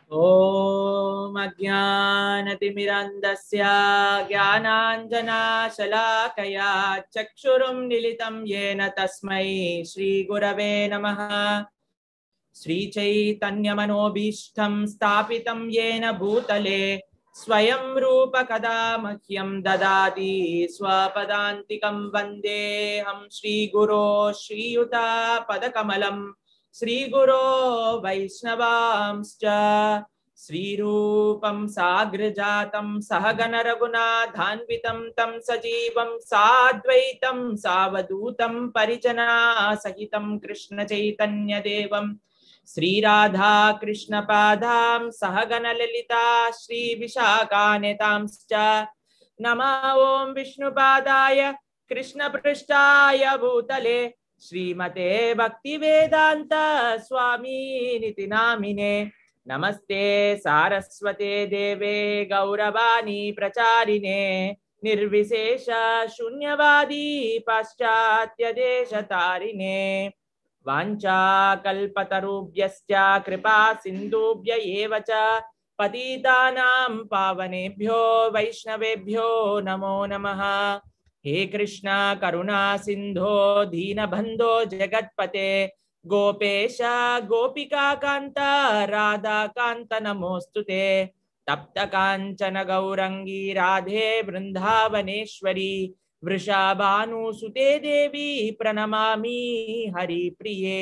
ॐ अज्ञानतिमिरन्दस्य ज्ञानाञ्जनाशलाकया चक्षुरुन्मिलितं येन तस्मै श्रीगुरवे नमः श्रीचैतन्यमनोभीष्टं स्थापितं येन भूतले स्वयं रूप कदा मह्यं ददाति स्वपदान्तिकं वन्देऽहं श्रीगुरो श्रीयुता पदकमलम् श्रीगुरो वैष्णवांश्च श्रीरूपं साग्रजातं सहगणरघुनाथान्वितं तं सजीवं साद्वैतं सावधूतं परिजनासहितं कृष्णचैतन्यदेवं श्रीराधा कृष्णपादां सहगणललिता श्रीविशाखानितांश्च नमः ॐ विष्णुपादाय कृष्णपृष्ठाय भूतले श्रीमते भक्तिवेदान्त स्वामीनिति नामिने नमस्ते सारस्वते देवे गौरवाणी प्रचारिणे निर्विशेष शून्यवादी पाश्चात्यदेशतारिणे वाञ्छाकल्पतरुभ्यश्च कृपा सिन्धुभ्य एव च पतितानां पावनेभ्यो वैष्णवेभ्यो नमो नमः हे कृष्ण करुणा सिन्धो दीनबन्धो जगत्पते गोपेश गोपिका कान्त राधा कान्त नमोऽस्तु ते तप्त काञ्चन गौरङ्गी राधे वृन्दावनेश्वरी वृषाभानुसुते देवी प्रणमामि हरिप्रिये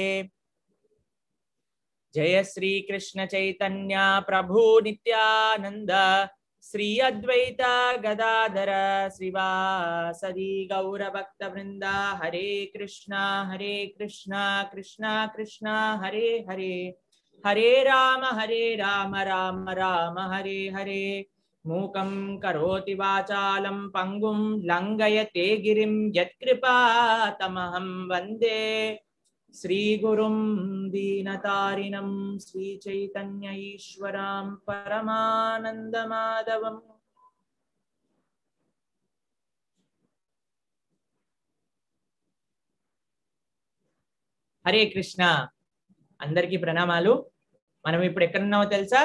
जय श्री कृष्ण चैतन्य प्रभु नित्यानन्द श्री अद्वैत गदाधर श्रीवासदि गौरभक्तवृन्द हरे कृष्णा हरे कृष्णा कृष्णा कृष्णा हरे हरे हरे राम हरे राम राम राम हरे हरे मूकं करोति वाचालं पङ्गुं लङ्घयते गिरिं यत्कृपातमहं वन्दे श्रीगुरुं दीनतारिणं श्रीचैतन्य ईश्वरां परमानन्दमाधवम् హరే కృష్ణ అందరికీ ప్రణామాలు మనం ఇప్పుడు ఎక్కడున్నామో తెలుసా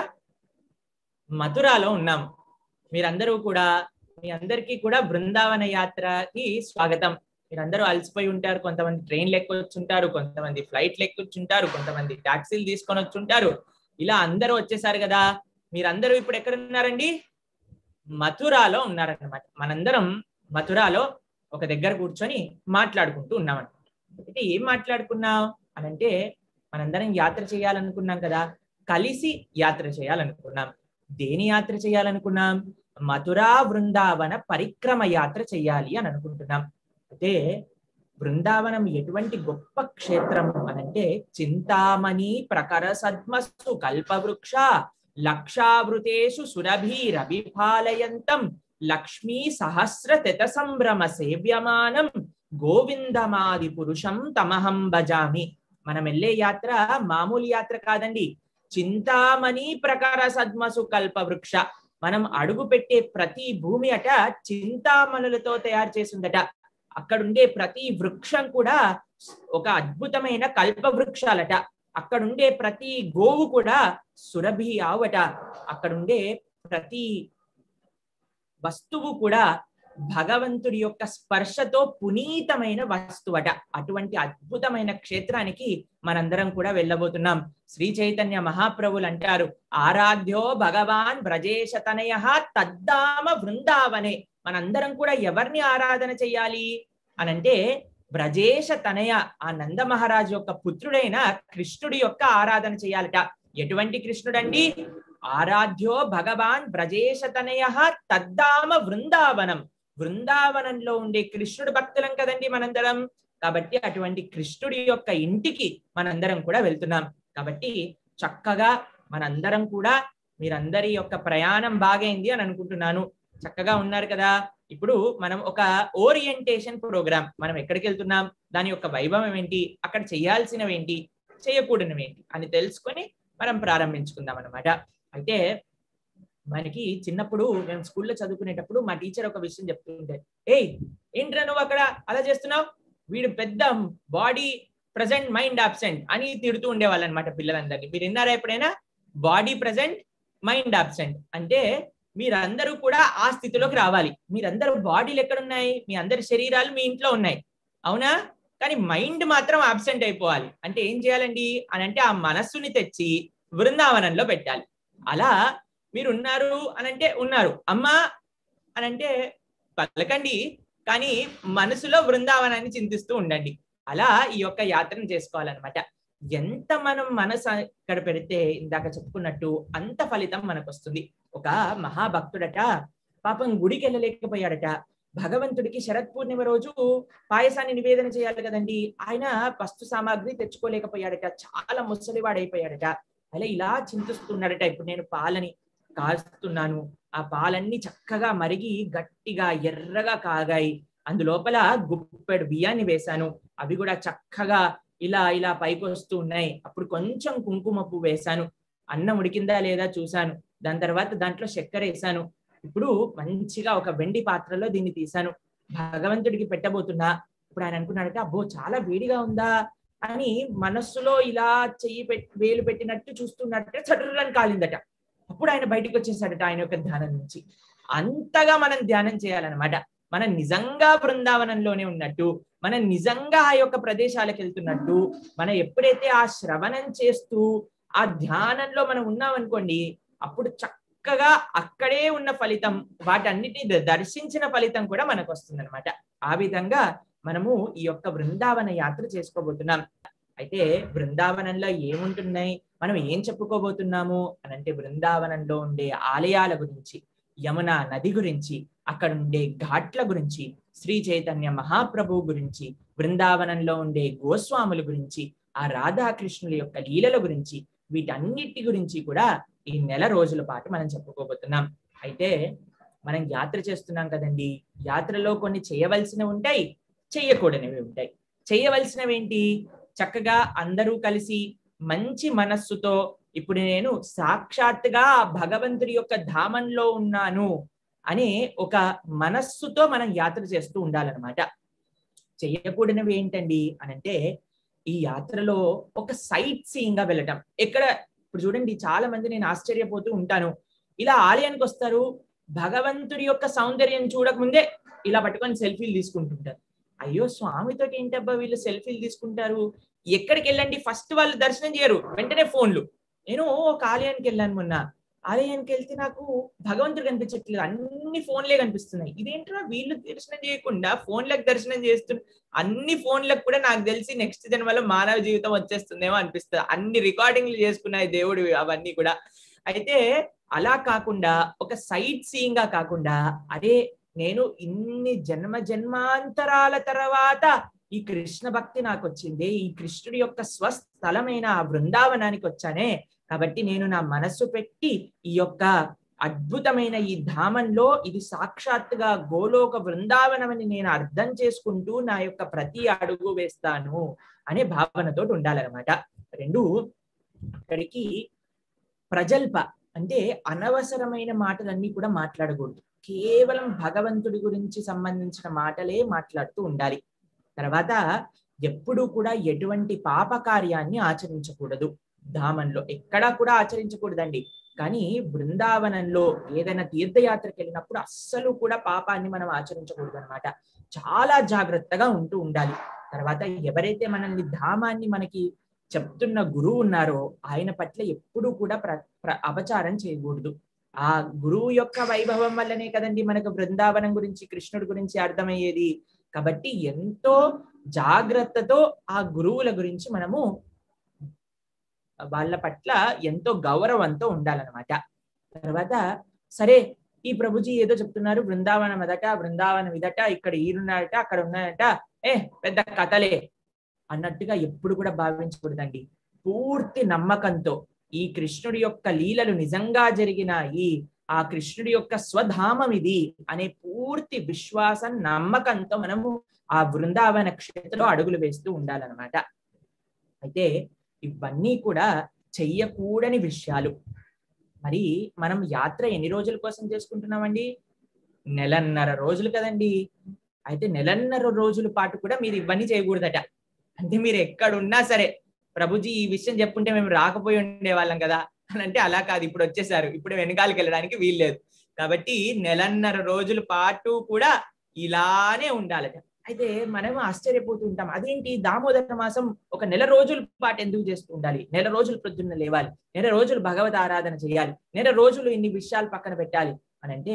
మథురాలో ఉన్నాం మీరందరూ కూడా మీ అందరికీ కూడా బృందావన యాత్రకి స్వాగతం మీరందరూ అలసిపోయి ఉంటారు కొంతమంది ట్రైన్ లెక్కొచ్చుంటారు కొంతమంది ఫ్లైట్ లెక్కొచ్చుంటారు కొంతమంది టాక్సీలు తీసుకొని వచ్చుంటారు ఇలా అందరూ వచ్చేసారు కదా మీరందరూ ఇప్పుడు ఎక్కడ ఉన్నారండి మథురాలో ఉన్నారన్నమాట మనందరం మథురాలో ఒక దగ్గర కూర్చొని మాట్లాడుకుంటూ ఉన్నామన్నమాట అయితే ఏం మాట్లాడుకున్నాం అనంటే మనందరం యాత్ర చేయాలనుకున్నాం కదా కలిసి యాత్ర చేయాలనుకున్నాం దేని యాత్ర చేయాలనుకున్నాం మథురా బృందావన పరిక్రమ యాత్ర చేయాలి అని అనుకుంటున్నాం అయితే బృందావనం ఎటువంటి గొప్ప క్షేత్రం అనంటే చింతామణి ప్రకర సద్మస్సు కల్పవృక్ష లక్షావృతేషు సురభీరభిపాలయంతం లక్ష్మీ సహస్ర తెత సంభ్రమ సేవ్యమానం గోవిందమాది పురుషం తమహం భజామి మనం వెళ్ళే యాత్ర మామూలు యాత్ర కాదండి చింతామణి ప్రకార సద్మసు కల్ప వృక్ష మనం అడుగు పెట్టే ప్రతి భూమి అట చింతామణులతో తయారు చేసిందట అక్కడుండే ప్రతి వృక్షం కూడా ఒక అద్భుతమైన కల్ప వృక్షాలట అక్కడుండే ప్రతి గోవు కూడా సురభి ఆవట అక్కడుండే ప్రతి వస్తువు కూడా భగవంతుడి యొక్క స్పర్శతో పునీతమైన వస్తువట అటువంటి అద్భుతమైన క్షేత్రానికి మనందరం కూడా వెళ్ళబోతున్నాం శ్రీ చైతన్య మహాప్రభులు అంటారు ఆరాధ్యో భగవాన్ బ్రజేశతనయ తద్దామ బృందావనే మనందరం కూడా ఎవరిని ఆరాధన చెయ్యాలి అనంటే బ్రజేశ తనయ ఆ నంద మహారాజు యొక్క పుత్రుడైన కృష్ణుడి యొక్క ఆరాధన చేయాలట ఎటువంటి కృష్ణుడండి ఆరాధ్యో భగవాన్ బ్రజేశ తనయ తద్దామ బృందావనం బృందావనంలో ఉండే కృష్ణుడు భక్తులం కదండి మనందరం కాబట్టి అటువంటి కృష్ణుడి యొక్క ఇంటికి మనందరం కూడా వెళ్తున్నాం కాబట్టి చక్కగా మనందరం కూడా మీరందరి యొక్క ప్రయాణం బాగైంది అని అనుకుంటున్నాను చక్కగా ఉన్నారు కదా ఇప్పుడు మనం ఒక ఓరియంటేషన్ ప్రోగ్రామ్ మనం ఎక్కడికి వెళ్తున్నాం దాని యొక్క వైభవం ఏంటి అక్కడ చేయాల్సినవి ఏంటి చేయకూడనివి ఏంటి అని తెలుసుకొని మనం ప్రారంభించుకుందాం అనమాట అయితే మనకి చిన్నప్పుడు మేము స్కూల్లో చదువుకునేటప్పుడు మా టీచర్ ఒక విషయం చెప్తుంటే ఏయ్ ఏంట్రా నువ్వు అక్కడ అలా చేస్తున్నావు వీడు పెద్ద బాడీ ప్రజెంట్ మైండ్ అబ్సెంట్ అని తిడుతూ ఉండేవాళ్ళు అనమాట పిల్లలందరినీ మీరు విన్నారా ఎప్పుడైనా బాడీ ప్రజెంట్ మైండ్ అబ్సెంట్ అంటే మీరందరూ కూడా ఆ స్థితిలోకి రావాలి మీరందరూ బాడీలు ఎక్కడ ఉన్నాయి మీ అందరి శరీరాలు మీ ఇంట్లో ఉన్నాయి అవునా కానీ మైండ్ మాత్రం అబ్సెంట్ అయిపోవాలి అంటే ఏం చేయాలండి అని అంటే ఆ మనస్సుని తెచ్చి బృందావనంలో పెట్టాలి అలా మీరు ఉన్నారు అనంటే ఉన్నారు అమ్మా అనంటే పలకండి కానీ మనసులో బృందావనాన్ని చింతిస్తూ ఉండండి అలా ఈ యొక్క యాత్రను చేసుకోవాలన్నమాట ఎంత మనం మనసు అక్కడ పెడితే ఇందాక చెప్పుకున్నట్టు అంత ఫలితం మనకు వస్తుంది ఒక మహాభక్తుడట పాపం గుడికి వెళ్ళలేకపోయాడట భగవంతుడికి శరత్ పూర్ణిమ రోజు పాయసాన్ని నివేదన చేయాలి కదండి ఆయన వస్తు సామాగ్రి తెచ్చుకోలేకపోయాడట చాలా ముసలివాడైపోయాడట అలా ఇలా చింతిస్తున్నాడట ఇప్పుడు నేను పాలని కాస్తున్నాను ఆ పాలన్నీ చక్కగా మరిగి గట్టిగా ఎర్రగా కాగాయి అందులోపల గుప్పెడు బియ్యాన్ని వేశాను అవి కూడా చక్కగా ఇలా ఇలా పైకి వస్తూ ఉన్నాయి అప్పుడు కొంచెం కుంకుమ పువ్వు వేశాను అన్నం ఉడికిందా లేదా చూశాను దాని తర్వాత దాంట్లో చక్కెర వేసాను ఇప్పుడు మంచిగా ఒక వెండి పాత్రలో దీన్ని తీశాను భగవంతుడికి పెట్టబోతున్నా ఇప్పుడు ఆయన అనుకున్నాడట అబ్బో చాలా వేడిగా ఉందా అని మనస్సులో ఇలా చెయ్యి పెట్టి వేలు పెట్టినట్టు చూస్తున్నట్టే చటురని కాలిందట అప్పుడు ఆయన బయటకు వచ్చేసాడట ఆయన యొక్క ధ్యానం నుంచి అంతగా మనం ధ్యానం చేయాలన్నమాట మనం నిజంగా బృందావనంలోనే ఉన్నట్టు మనం నిజంగా ఆ యొక్క ప్రదేశాలకు వెళ్తున్నట్టు మనం ఎప్పుడైతే ఆ శ్రవణం చేస్తూ ఆ ధ్యానంలో మనం ఉన్నాం అనుకోండి అప్పుడు చక్కగా అక్కడే ఉన్న ఫలితం వాటన్నిటిని దర్శించిన ఫలితం కూడా మనకు వస్తుంది అనమాట ఆ విధంగా మనము ఈ యొక్క బృందావన యాత్ర చేసుకోబోతున్నాం అయితే బృందావనంలో ఏముంటున్నాయి మనం ఏం చెప్పుకోబోతున్నాము అని అంటే బృందావనంలో ఉండే ఆలయాల గురించి యమున నది గురించి అక్కడ ఉండే ఘాట్ల గురించి శ్రీ చైతన్య మహాప్రభు గురించి బృందావనంలో ఉండే గోస్వాముల గురించి ఆ రాధాకృష్ణుల యొక్క లీలల గురించి వీటన్నిటి గురించి కూడా ఈ నెల రోజుల పాటు మనం చెప్పుకోబోతున్నాం అయితే మనం యాత్ర చేస్తున్నాం కదండి యాత్రలో కొన్ని చేయవలసినవి ఉంటాయి చెయ్యకూడనివి ఉంటాయి చేయవలసినవి ఏంటి చక్కగా అందరూ కలిసి మంచి మనస్సుతో ఇప్పుడు నేను సాక్షాత్తుగా భగవంతుడి యొక్క ధామంలో ఉన్నాను అనే ఒక మనస్సుతో మనం యాత్ర చేస్తూ ఉండాలన్నమాట చేయకూడనివి ఏంటండి అని అంటే ఈ యాత్రలో ఒక సైట్ సీయింగ్ గా వెళ్ళటం ఎక్కడ ఇప్పుడు చూడండి చాలా మంది నేను ఆశ్చర్యపోతూ ఉంటాను ఇలా ఆలయానికి వస్తారు భగవంతుడి యొక్క సౌందర్యం చూడకముందే ఇలా పట్టుకొని సెల్ఫీలు తీసుకుంటుంటారు అయ్యో స్వామితో ఏంటబ్బా వీళ్ళు సెల్ఫీలు తీసుకుంటారు ఎక్కడికి వెళ్ళండి ఫస్ట్ వాళ్ళు దర్శనం చేయరు వెంటనే ఫోన్లు నేను ఒక ఆలయానికి వెళ్ళాను మొన్న ఆలయానికి వెళ్తే నాకు భగవంతుడు కనిపించట్లేదు అన్ని ఫోన్లే కనిపిస్తున్నాయి ఇదేంట్రా వీళ్ళు దర్శనం చేయకుండా ఫోన్లకు దర్శనం చేస్తున్న అన్ని ఫోన్లకు కూడా నాకు తెలిసి నెక్స్ట్ జన్మలో మానవ జీవితం వచ్చేస్తుందేమో అనిపిస్తుంది అన్ని రికార్డింగ్లు చేసుకున్నాయి దేవుడు అవన్నీ కూడా అయితే అలా కాకుండా ఒక సైట్ సీయింగ్ గా కాకుండా అదే నేను ఇన్ని జన్మ జన్మాంతరాల తర్వాత ఈ కృష్ణ భక్తి నాకు వచ్చింది ఈ కృష్ణుడి యొక్క స్వస్థలమైన ఆ బృందావనానికి వచ్చానే కాబట్టి నేను నా మనస్సు పెట్టి ఈ యొక్క అద్భుతమైన ఈ ధామంలో ఇది సాక్షాత్తుగా గోలోక బృందావనమని నేను అర్థం చేసుకుంటూ నా యొక్క ప్రతి అడుగు వేస్తాను అనే భావనతో ఉండాలన్నమాట రెండు అక్కడికి ప్రజల్ప అంటే అనవసరమైన మాటలన్నీ కూడా మాట్లాడకూడదు కేవలం భగవంతుడి గురించి సంబంధించిన మాటలే మాట్లాడుతూ ఉండాలి తర్వాత ఎప్పుడూ కూడా ఎటువంటి పాప కార్యాన్ని ఆచరించకూడదు ధామంలో ఎక్కడా కూడా ఆచరించకూడదండి కానీ బృందావనంలో ఏదైనా తీర్థయాత్రకి వెళ్ళినప్పుడు అస్సలు కూడా పాపాన్ని మనం ఆచరించకూడదు అనమాట చాలా జాగ్రత్తగా ఉంటూ ఉండాలి తర్వాత ఎవరైతే మనల్ని ధామాన్ని మనకి చెప్తున్న గురువు ఉన్నారో ఆయన పట్ల ఎప్పుడూ కూడా ప్ర ప్ర అపచారం చేయకూడదు ఆ గురువు యొక్క వైభవం వల్లనే కదండి మనకు బృందావనం గురించి కృష్ణుడి గురించి అర్థమయ్యేది కాబట్టి ఎంతో జాగ్రత్తతో ఆ గురువుల గురించి మనము వాళ్ళ పట్ల ఎంతో గౌరవంతో ఉండాలన్నమాట తర్వాత సరే ఈ ప్రభుజీ ఏదో చెప్తున్నారు బృందావనం అదట బృందావనం ఇదట ఇక్కడ ఈరున్నాడట అక్కడ ఉన్నాడట ఏ పెద్ద కథలే అన్నట్టుగా ఎప్పుడు కూడా భావించకూడదండి పూర్తి నమ్మకంతో ఈ కృష్ణుడి యొక్క లీలలు నిజంగా జరిగిన ఈ ఆ కృష్ణుడి యొక్క స్వధామం ఇది అనే పూర్తి విశ్వాసం నమ్మకంతో మనము ఆ బృందావన క్షేత్రంలో అడుగులు వేస్తూ ఉండాలన్నమాట అయితే ఇవన్నీ కూడా చెయ్యకూడని విషయాలు మరి మనం యాత్ర ఎన్ని రోజుల కోసం చేసుకుంటున్నామండి నెలన్నర రోజులు కదండి అయితే నెలన్నర రోజుల పాటు కూడా మీరు ఇవన్నీ చేయకూడదట అంటే మీరు ఎక్కడ ఉన్నా సరే ప్రభుజీ ఈ విషయం చెప్పుంటే మేము రాకపోయి ఉండేవాళ్ళం కదా అని అంటే అలా కాదు ఇప్పుడు వచ్చేసారు ఇప్పుడు వెనకాలకి వెళ్ళడానికి వీల్లేదు కాబట్టి నెలన్నర రోజుల పాటు కూడా ఇలానే ఉండాలట అయితే మనం ఆశ్చర్యపోతుంటాం అదేంటి దామోదర మాసం ఒక నెల రోజుల పాటు ఎందుకు చేస్తూ ఉండాలి నెల రోజులు ప్రొద్దున్న లేవాలి నెల రోజులు భగవత్ ఆరాధన చేయాలి నెల రోజులు ఇన్ని విషయాలు పక్కన పెట్టాలి అని అంటే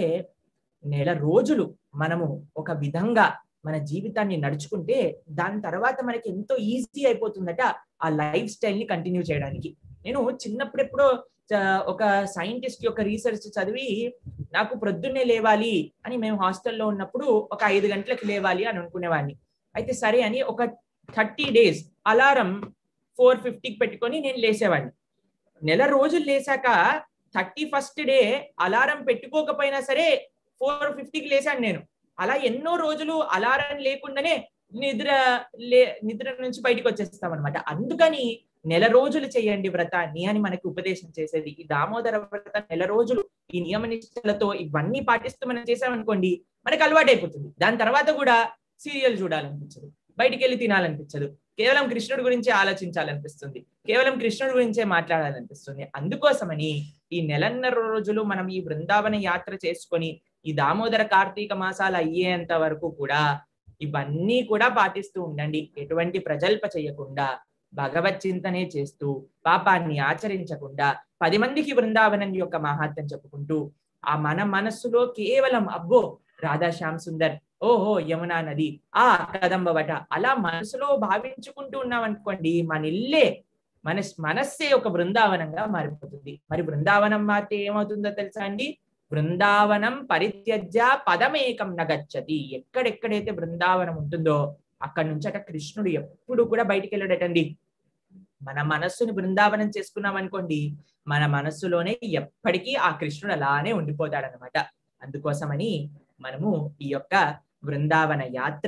నెల రోజులు మనము ఒక విధంగా మన జీవితాన్ని నడుచుకుంటే దాని తర్వాత మనకి ఎంతో ఈజీ అయిపోతుందట ఆ లైఫ్ స్టైల్ ని కంటిన్యూ చేయడానికి నేను చిన్నప్పుడెప్పుడో ఒక సైంటిస్ట్ యొక్క రీసెర్చ్ చదివి నాకు ప్రొద్దున్నే లేవాలి అని మేము హాస్టల్లో ఉన్నప్పుడు ఒక ఐదు గంటలకు లేవాలి అని అనుకునేవాడిని అయితే సరే అని ఒక థర్టీ డేస్ అలారం ఫోర్ ఫిఫ్టీకి పెట్టుకొని నేను లేసేవాడిని నెల రోజులు లేసాక థర్టీ ఫస్ట్ డే అలారం పెట్టుకోకపోయినా సరే ఫోర్ ఫిఫ్టీకి లేచాను నేను అలా ఎన్నో రోజులు అలారం లేకుండానే నిద్ర లే నిద్ర నుంచి బయటకు వచ్చేస్తాం అనమాట అందుకని నెల రోజులు చేయండి వ్రతాన్ని అని మనకి ఉపదేశం చేసేది ఈ దామోదర వ్రత నెల రోజులు ఈ నియమ నిష్టలతో ఇవన్నీ పాటిస్తూ మనం చేసామనుకోండి మనకి అలవాటు అయిపోతుంది దాని తర్వాత కూడా సీరియల్ చూడాలనిపించదు బయటికి వెళ్ళి తినాలనిపించదు కేవలం కృష్ణుడి గురించి ఆలోచించాలనిపిస్తుంది కేవలం కృష్ణుడి గురించే మాట్లాడాలనిపిస్తుంది అందుకోసమని ఈ నెలన్నర రోజులు మనం ఈ బృందావన యాత్ర చేసుకొని ఈ దామోదర కార్తీక మాసాలు అయ్యేంత వరకు కూడా ఇవన్నీ కూడా పాటిస్తూ ఉండండి ఎటువంటి ప్రజల్ప చేయకుండా భగవత్ చింతనే చేస్తూ పాపాన్ని ఆచరించకుండా పది మందికి బృందావనం యొక్క మహాత్యం చెప్పుకుంటూ ఆ మన మనస్సులో కేవలం అబ్బో రాధాశ్యామ్ సుందర్ ఓహో యమునా నది ఆ కదంబవట అలా మనసులో భావించుకుంటూ ఉన్నాం అనుకోండి మన ఇల్లే మన మనస్సే ఒక బృందావనంగా మారిపోతుంది మరి బృందావనం మారితే ఏమవుతుందో తెలుసా అండి బృందావనం పరిత్యజ్య పదమేకం నగచ్చతి ఎక్కడెక్కడైతే బృందావనం ఉంటుందో అక్కడి నుంచి అట కృష్ణుడు ఎప్పుడు కూడా బయటికి వెళ్ళడటండి మన మనస్సుని బృందావనం చేసుకున్నాం అనుకోండి మన మనస్సులోనే ఎప్పటికీ ఆ కృష్ణుడు అలానే ఉండిపోతాడనమాట అందుకోసమని మనము ఈ యొక్క బృందావన యాత్ర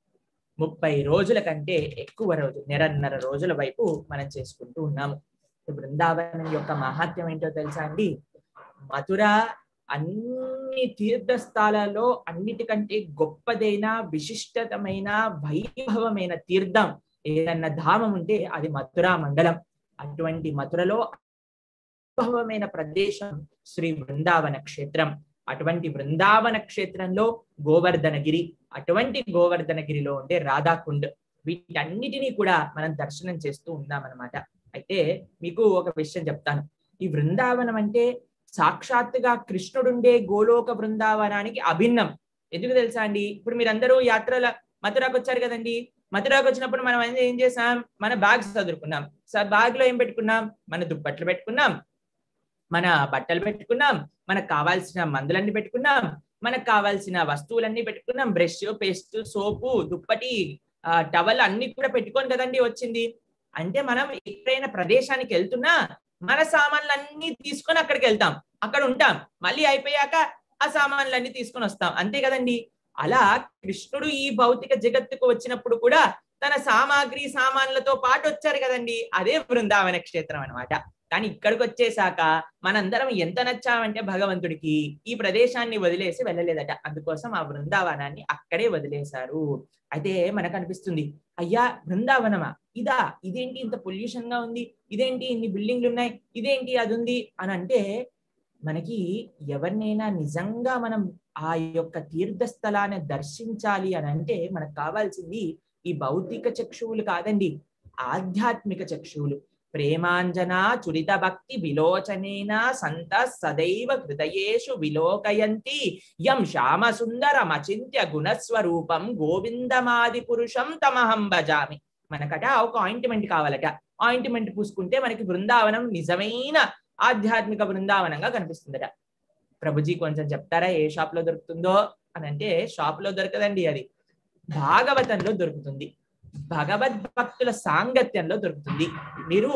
ముప్పై రోజుల కంటే ఎక్కువ రోజు నెరన్నర రోజుల వైపు మనం చేసుకుంటూ ఉన్నాము బృందావనం యొక్క మహాత్యం ఏంటో తెలుసా అండి మధుర అన్ని తీర్థస్థాలలో అన్నిటికంటే గొప్పదైన విశిష్టతమైన వైభవమైన తీర్థం ఏదన్నా ధామం ఉంటే అది మథురా మండలం అటువంటి మథురలో వైభవమైన ప్రదేశం శ్రీ బృందావన క్షేత్రం అటువంటి బృందావన క్షేత్రంలో గోవర్ధనగిరి అటువంటి గోవర్ధనగిరిలో ఉండే రాధాకుండ్ వీటన్నిటినీ కూడా మనం దర్శనం చేస్తూ ఉన్నామన్నమాట అయితే మీకు ఒక విషయం చెప్తాను ఈ బృందావనం అంటే సాక్షాత్తుగా కృష్ణుడుండే గోలోక బృందావనానికి అభిన్నం ఎందుకు తెలుసా అండి ఇప్పుడు మీరందరూ యాత్రల మథురాకు వచ్చారు కదండి మథురాకు వచ్చినప్పుడు మనం ఏం చేసాం మన బ్యాగ్స్ చదువుకున్నాం బ్యాగ్ లో ఏం పెట్టుకున్నాం మన దుప్పట్లు పెట్టుకున్నాం మన బట్టలు పెట్టుకున్నాం మనకు కావాల్సిన మందులన్నీ పెట్టుకున్నాం మనకు కావాల్సిన వస్తువులన్నీ పెట్టుకున్నాం బ్రష్ పేస్ట్ సోపు దుప్పటి టవల్ అన్ని కూడా పెట్టుకొని కదండి వచ్చింది అంటే మనం ఎక్కడైనా ప్రదేశానికి వెళ్తున్నా మన సామాన్లన్నీ తీసుకొని అక్కడికి వెళ్తాం అక్కడ ఉంటాం మళ్ళీ అయిపోయాక ఆ సామాన్లన్నీ తీసుకొని వస్తాం అంతే కదండి అలా కృష్ణుడు ఈ భౌతిక జగత్తుకు వచ్చినప్పుడు కూడా తన సామాగ్రి సామాన్లతో పాటు వచ్చారు కదండి అదే బృందావన క్షేత్రం అనమాట కానీ ఇక్కడికి వచ్చేసాక మనందరం ఎంత నచ్చామంటే భగవంతుడికి ఈ ప్రదేశాన్ని వదిలేసి వెళ్ళలేదట అందుకోసం ఆ బృందావనాన్ని అక్కడే వదిలేశారు అయితే మనకు అనిపిస్తుంది అయ్యా బృందావనమా ఇదా ఇదేంటి ఇంత పొల్యూషన్ గా ఉంది ఇదేంటి ఇన్ని బిల్డింగ్లు ఉన్నాయి ఇదేంటి అది ఉంది అని అంటే మనకి ఎవరినైనా నిజంగా మనం ఆ యొక్క తీర్థస్థలాన్ని దర్శించాలి అని అంటే మనకు కావాల్సింది ఈ భౌతిక చక్షువులు కాదండి ఆధ్యాత్మిక చక్షువులు ప్రేమాంజనా చురిత భక్తి విలోచనేన సంత సదైవ హృదయేషు విలోకయంతి యం శ్యామ సుందరం అచింత్య గుణస్వరూపం గోవిందమాది పురుషం తమహం భజామి మనకట ఒక ఆయింట్మెంట్ కావాలట ఆయింట్మెంట్ పూసుకుంటే మనకి బృందావనం నిజమైన ఆధ్యాత్మిక బృందావనంగా కనిపిస్తుందట ప్రభుజీ కొంచెం చెప్తారా ఏ షాప్ లో దొరుకుతుందో అని అంటే షాప్ లో దొరకదండి అది భాగవతంలో దొరుకుతుంది భగవద్భక్తుల సాంగత్యంలో దొరుకుతుంది మీరు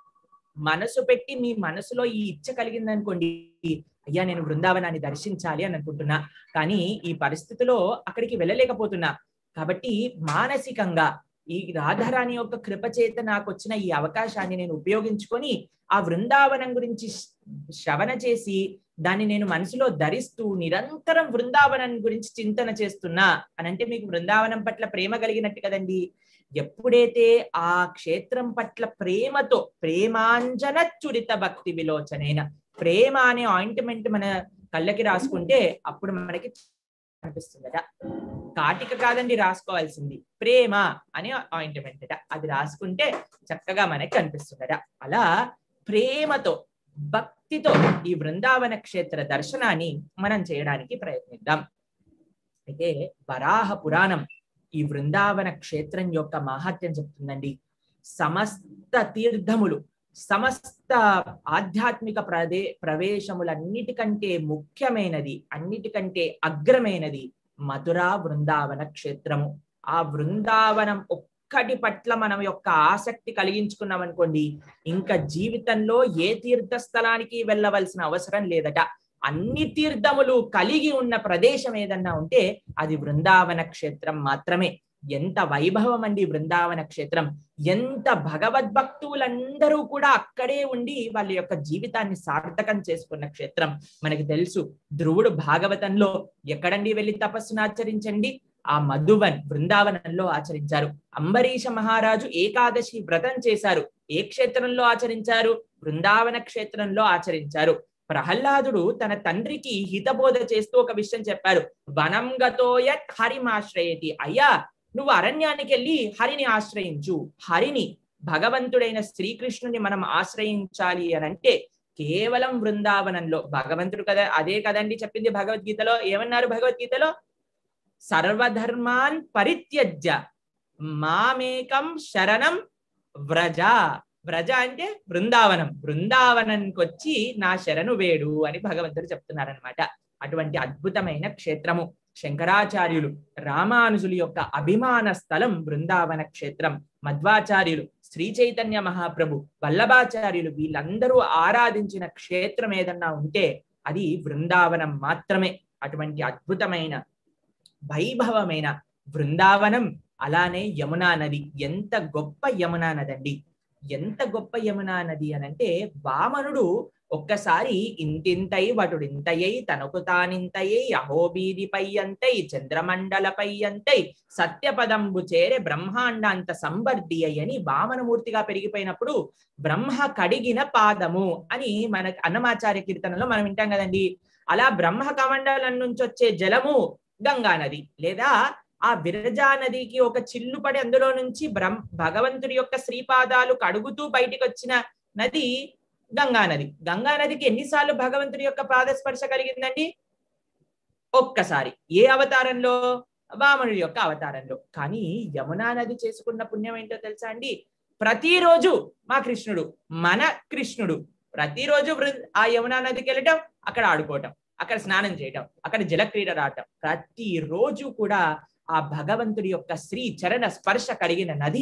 మనసు పెట్టి మీ మనసులో ఈ ఇచ్చ కలిగింది అనుకోండి అయ్యా నేను బృందావనాన్ని దర్శించాలి అని అనుకుంటున్నా కానీ ఈ పరిస్థితిలో అక్కడికి వెళ్ళలేకపోతున్నా కాబట్టి మానసికంగా ఈ రాధారాణి యొక్క కృప చేత నాకు వచ్చిన ఈ అవకాశాన్ని నేను ఉపయోగించుకొని ఆ బృందావనం గురించి శ్రవణ చేసి దాన్ని నేను మనసులో ధరిస్తూ నిరంతరం బృందావనం గురించి చింతన చేస్తున్నా అని అంటే మీకు బృందావనం పట్ల ప్రేమ కలిగినట్టు కదండి ఎప్పుడైతే ఆ క్షేత్రం పట్ల ప్రేమతో ప్రేమాంజన చురిత భక్తి విలోచనైన ప్రేమ అనే ఆయింట్మెంట్ మన కళ్ళకి రాసుకుంటే అప్పుడు మనకి అనిపిస్తుందట కాటిక కాదండి రాసుకోవాల్సింది ప్రేమ అనే ఆయింట్మెంట్ అట అది రాసుకుంటే చక్కగా మనకి కనిపిస్తుందట అలా ప్రేమతో భక్తితో ఈ బృందావన క్షేత్ర దర్శనాన్ని మనం చేయడానికి ప్రయత్నిద్దాం అయితే వరాహ పురాణం ఈ బృందావన క్షేత్రం యొక్క మహత్యం చెప్తుందండి సమస్త తీర్థములు సమస్త ఆధ్యాత్మిక ప్రదే ప్రవేశములన్నిటికంటే ముఖ్యమైనది అన్నిటికంటే అగ్రమైనది మధురా బృందావన క్షేత్రము ఆ బృందావనం ఒక్కటి పట్ల మనం యొక్క ఆసక్తి కలిగించుకున్నాం అనుకోండి ఇంకా జీవితంలో ఏ తీర్థస్థలానికి వెళ్ళవలసిన అవసరం లేదట అన్ని తీర్థములు కలిగి ఉన్న ప్రదేశం ఏదన్నా ఉంటే అది బృందావన క్షేత్రం మాత్రమే ఎంత వైభవం అండి బృందావన క్షేత్రం ఎంత భగవద్భక్తులందరూ కూడా అక్కడే ఉండి వాళ్ళ యొక్క జీవితాన్ని సార్థకం చేసుకున్న క్షేత్రం మనకి తెలుసు ధ్రువుడు భాగవతంలో ఎక్కడండి వెళ్ళి తపస్సును ఆచరించండి ఆ మధువన్ బృందావనంలో ఆచరించారు అంబరీష మహారాజు ఏకాదశి వ్రతం చేశారు ఏ క్షేత్రంలో ఆచరించారు బృందావన క్షేత్రంలో ఆచరించారు ప్రహ్లాదుడు తన తండ్రికి హితబోధ చేస్తూ ఒక విషయం చెప్పారు వనం గతోయత్ హరిమాశ్రయతి అయ్యా నువ్వు అరణ్యానికి వెళ్ళి హరిని ఆశ్రయించు హరిని భగవంతుడైన శ్రీకృష్ణుని మనం ఆశ్రయించాలి అని అంటే కేవలం బృందావనంలో భగవంతుడు కదా అదే కదండి చెప్పింది భగవద్గీతలో ఏమన్నారు భగవద్గీతలో సర్వధర్మాన్ పరిత్యజ్య మామేకం శరణం వ్రజ వ్రజ అంటే బృందావనం బృందావనానికి వచ్చి నా శరణు వేడు అని భగవంతుడు చెప్తున్నారనమాట అటువంటి అద్భుతమైన క్షేత్రము శంకరాచార్యులు రామానుజుల యొక్క అభిమాన స్థలం బృందావన క్షేత్రం మధ్వాచార్యులు శ్రీ చైతన్య మహాప్రభు వల్లభాచార్యులు వీళ్ళందరూ ఆరాధించిన క్షేత్రం ఏదన్నా ఉంటే అది బృందావనం మాత్రమే అటువంటి అద్భుతమైన వైభవమైన బృందావనం అలానే యమునా నది ఎంత గొప్ప యమునా నది అండి ఎంత గొప్ప యమునా నది అనంటే వామనుడు ఒక్కసారి ఇంతింతై వటుడింతయై తనకు తానింతయై అహోబీదిపై అంతై చంద్రమండలపై అంతై సత్యపదంబు చేరే బ్రహ్మాండాంత సంవర్ధి అని వామనమూర్తిగా పెరిగిపోయినప్పుడు బ్రహ్మ కడిగిన పాదము అని మన అన్నమాచార్య కీర్తనలో మనం వింటాం కదండి అలా బ్రహ్మ కమండలం నుంచి వచ్చే జలము గంగా నది లేదా ఆ విరజా నదికి ఒక చిల్లు పడి అందులో నుంచి బ్రహ్మ భగవంతుడి యొక్క శ్రీపాదాలు కడుగుతూ బయటికి వచ్చిన నది గంగా నది గంగా నదికి ఎన్నిసార్లు భగవంతుడి యొక్క పాదస్పర్శ కలిగిందండి ఒక్కసారి ఏ అవతారంలో వామనుడి యొక్క అవతారంలో కానీ యమునా నది చేసుకున్న పుణ్యం ఏంటో తెలుసా అండి ప్రతిరోజు మా కృష్ణుడు మన కృష్ణుడు ప్రతిరోజు ఆ యమునా నదికి వెళ్ళటం అక్కడ ఆడుకోవటం అక్కడ స్నానం చేయటం అక్కడ జలక్రీడ రావటం ప్రతిరోజు కూడా ఆ భగవంతుడి యొక్క శ్రీ చరణ స్పర్శ కలిగిన నది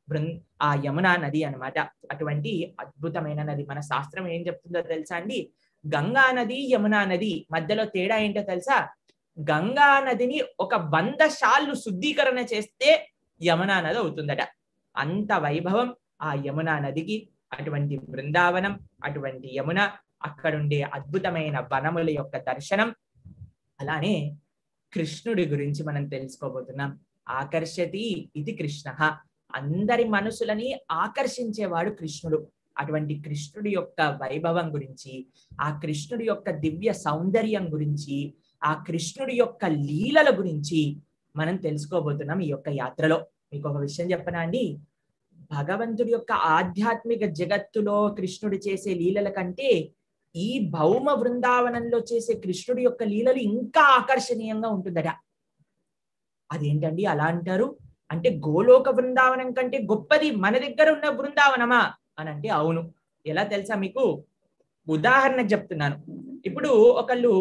ఆ యమునా నది అనమాట అటువంటి అద్భుతమైన నది మన శాస్త్రం ఏం చెప్తుందో తెలుసా అండి గంగా నది యమునా నది మధ్యలో తేడా ఏంటో తెలుసా గంగా నదిని ఒక వంద సార్లు శుద్ధీకరణ చేస్తే యమునా నది అవుతుందట అంత వైభవం ఆ యమునా నదికి అటువంటి బృందావనం అటువంటి యమున అక్కడుండే అద్భుతమైన వనముల యొక్క దర్శనం అలానే కృష్ణుడి గురించి మనం తెలుసుకోబోతున్నాం ఆకర్షతి ఇది కృష్ణ అందరి మనసులని ఆకర్షించేవాడు కృష్ణుడు అటువంటి కృష్ణుడి యొక్క వైభవం గురించి ఆ కృష్ణుడి యొక్క దివ్య సౌందర్యం గురించి ఆ కృష్ణుడి యొక్క లీలల గురించి మనం తెలుసుకోబోతున్నాం ఈ యొక్క యాత్రలో మీకు ఒక విషయం చెప్పనా అండి భగవంతుడి యొక్క ఆధ్యాత్మిక జగత్తులో కృష్ణుడు చేసే లీలల కంటే ఈ భౌమ బృందావనంలో చేసే కృష్ణుడి యొక్క లీలలు ఇంకా ఆకర్షణీయంగా ఉంటుందట అదేంటండి అలా అంటారు అంటే గోలోక బృందావనం కంటే గొప్పది మన దగ్గర ఉన్న బృందావనమా అని అంటే అవును ఎలా తెలుసా మీకు ఉదాహరణ చెప్తున్నాను ఇప్పుడు ఒకళ్ళు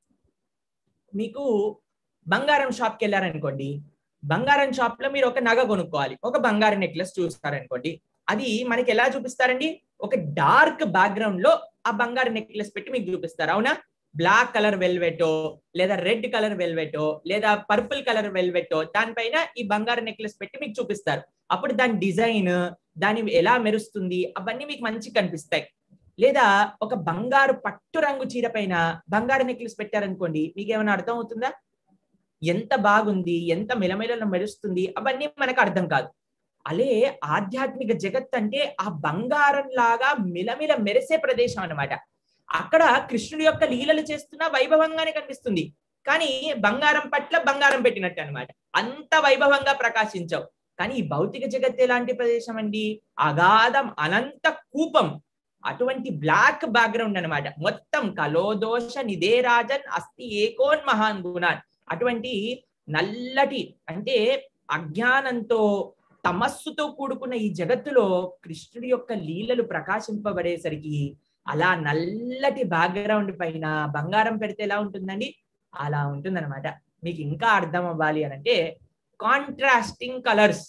మీకు బంగారం షాప్కి వెళ్ళారనుకోండి బంగారం షాప్ లో మీరు ఒక నగ కొనుక్కోవాలి ఒక బంగారం నెక్లెస్ చూస్తారనుకోండి అది మనకి ఎలా చూపిస్తారండి ఒక డార్క్ బ్యాక్గ్రౌండ్ లో ఆ బంగారు నెక్లెస్ పెట్టి మీకు చూపిస్తారు అవునా బ్లాక్ కలర్ వెల్వెటో లేదా రెడ్ కలర్ వెల్వెటో లేదా పర్పుల్ కలర్ వెల్వెటో దానిపైన ఈ బంగారు నెక్లెస్ పెట్టి మీకు చూపిస్తారు అప్పుడు దాని డిజైన్ దాని ఎలా మెరుస్తుంది అవన్నీ మీకు మంచి కనిపిస్తాయి లేదా ఒక బంగారు పట్టు రంగు చీర పైన బంగారు నెక్లెస్ పెట్టారనుకోండి మీకు ఏమైనా అర్థం అవుతుందా ఎంత బాగుంది ఎంత మిలమిలలో మెరుస్తుంది అవన్నీ మనకు అర్థం కాదు అలే ఆధ్యాత్మిక జగత్ అంటే ఆ బంగారం లాగా మిలమిల మెరిసే ప్రదేశం అన్నమాట అక్కడ కృష్ణుడి యొక్క లీలలు చేస్తున్న వైభవంగానే కనిపిస్తుంది కానీ బంగారం పట్ల బంగారం పెట్టినట్టు అన్నమాట అంత వైభవంగా ప్రకాశించవు కానీ ఈ భౌతిక జగత్ ఎలాంటి ప్రదేశం అండి అగాధం అనంత కూపం అటువంటి బ్లాక్ బ్యాక్గ్రౌండ్ అన్నమాట మొత్తం కలోదోష నిదే రాజన్ అస్తి ఏకోన్ మహాన్ గుణాన్ అటువంటి నల్లటి అంటే అజ్ఞానంతో తమస్సుతో కూడుకున్న ఈ జగత్తులో కృష్ణుడి యొక్క లీలలు ప్రకాశింపబడేసరికి అలా నల్లటి బ్యాక్గ్రౌండ్ పైన బంగారం పెడితే ఎలా ఉంటుందండి అలా ఉంటుందన్నమాట మీకు ఇంకా అర్థం అవ్వాలి అని అంటే కాంట్రాస్టింగ్ కలర్స్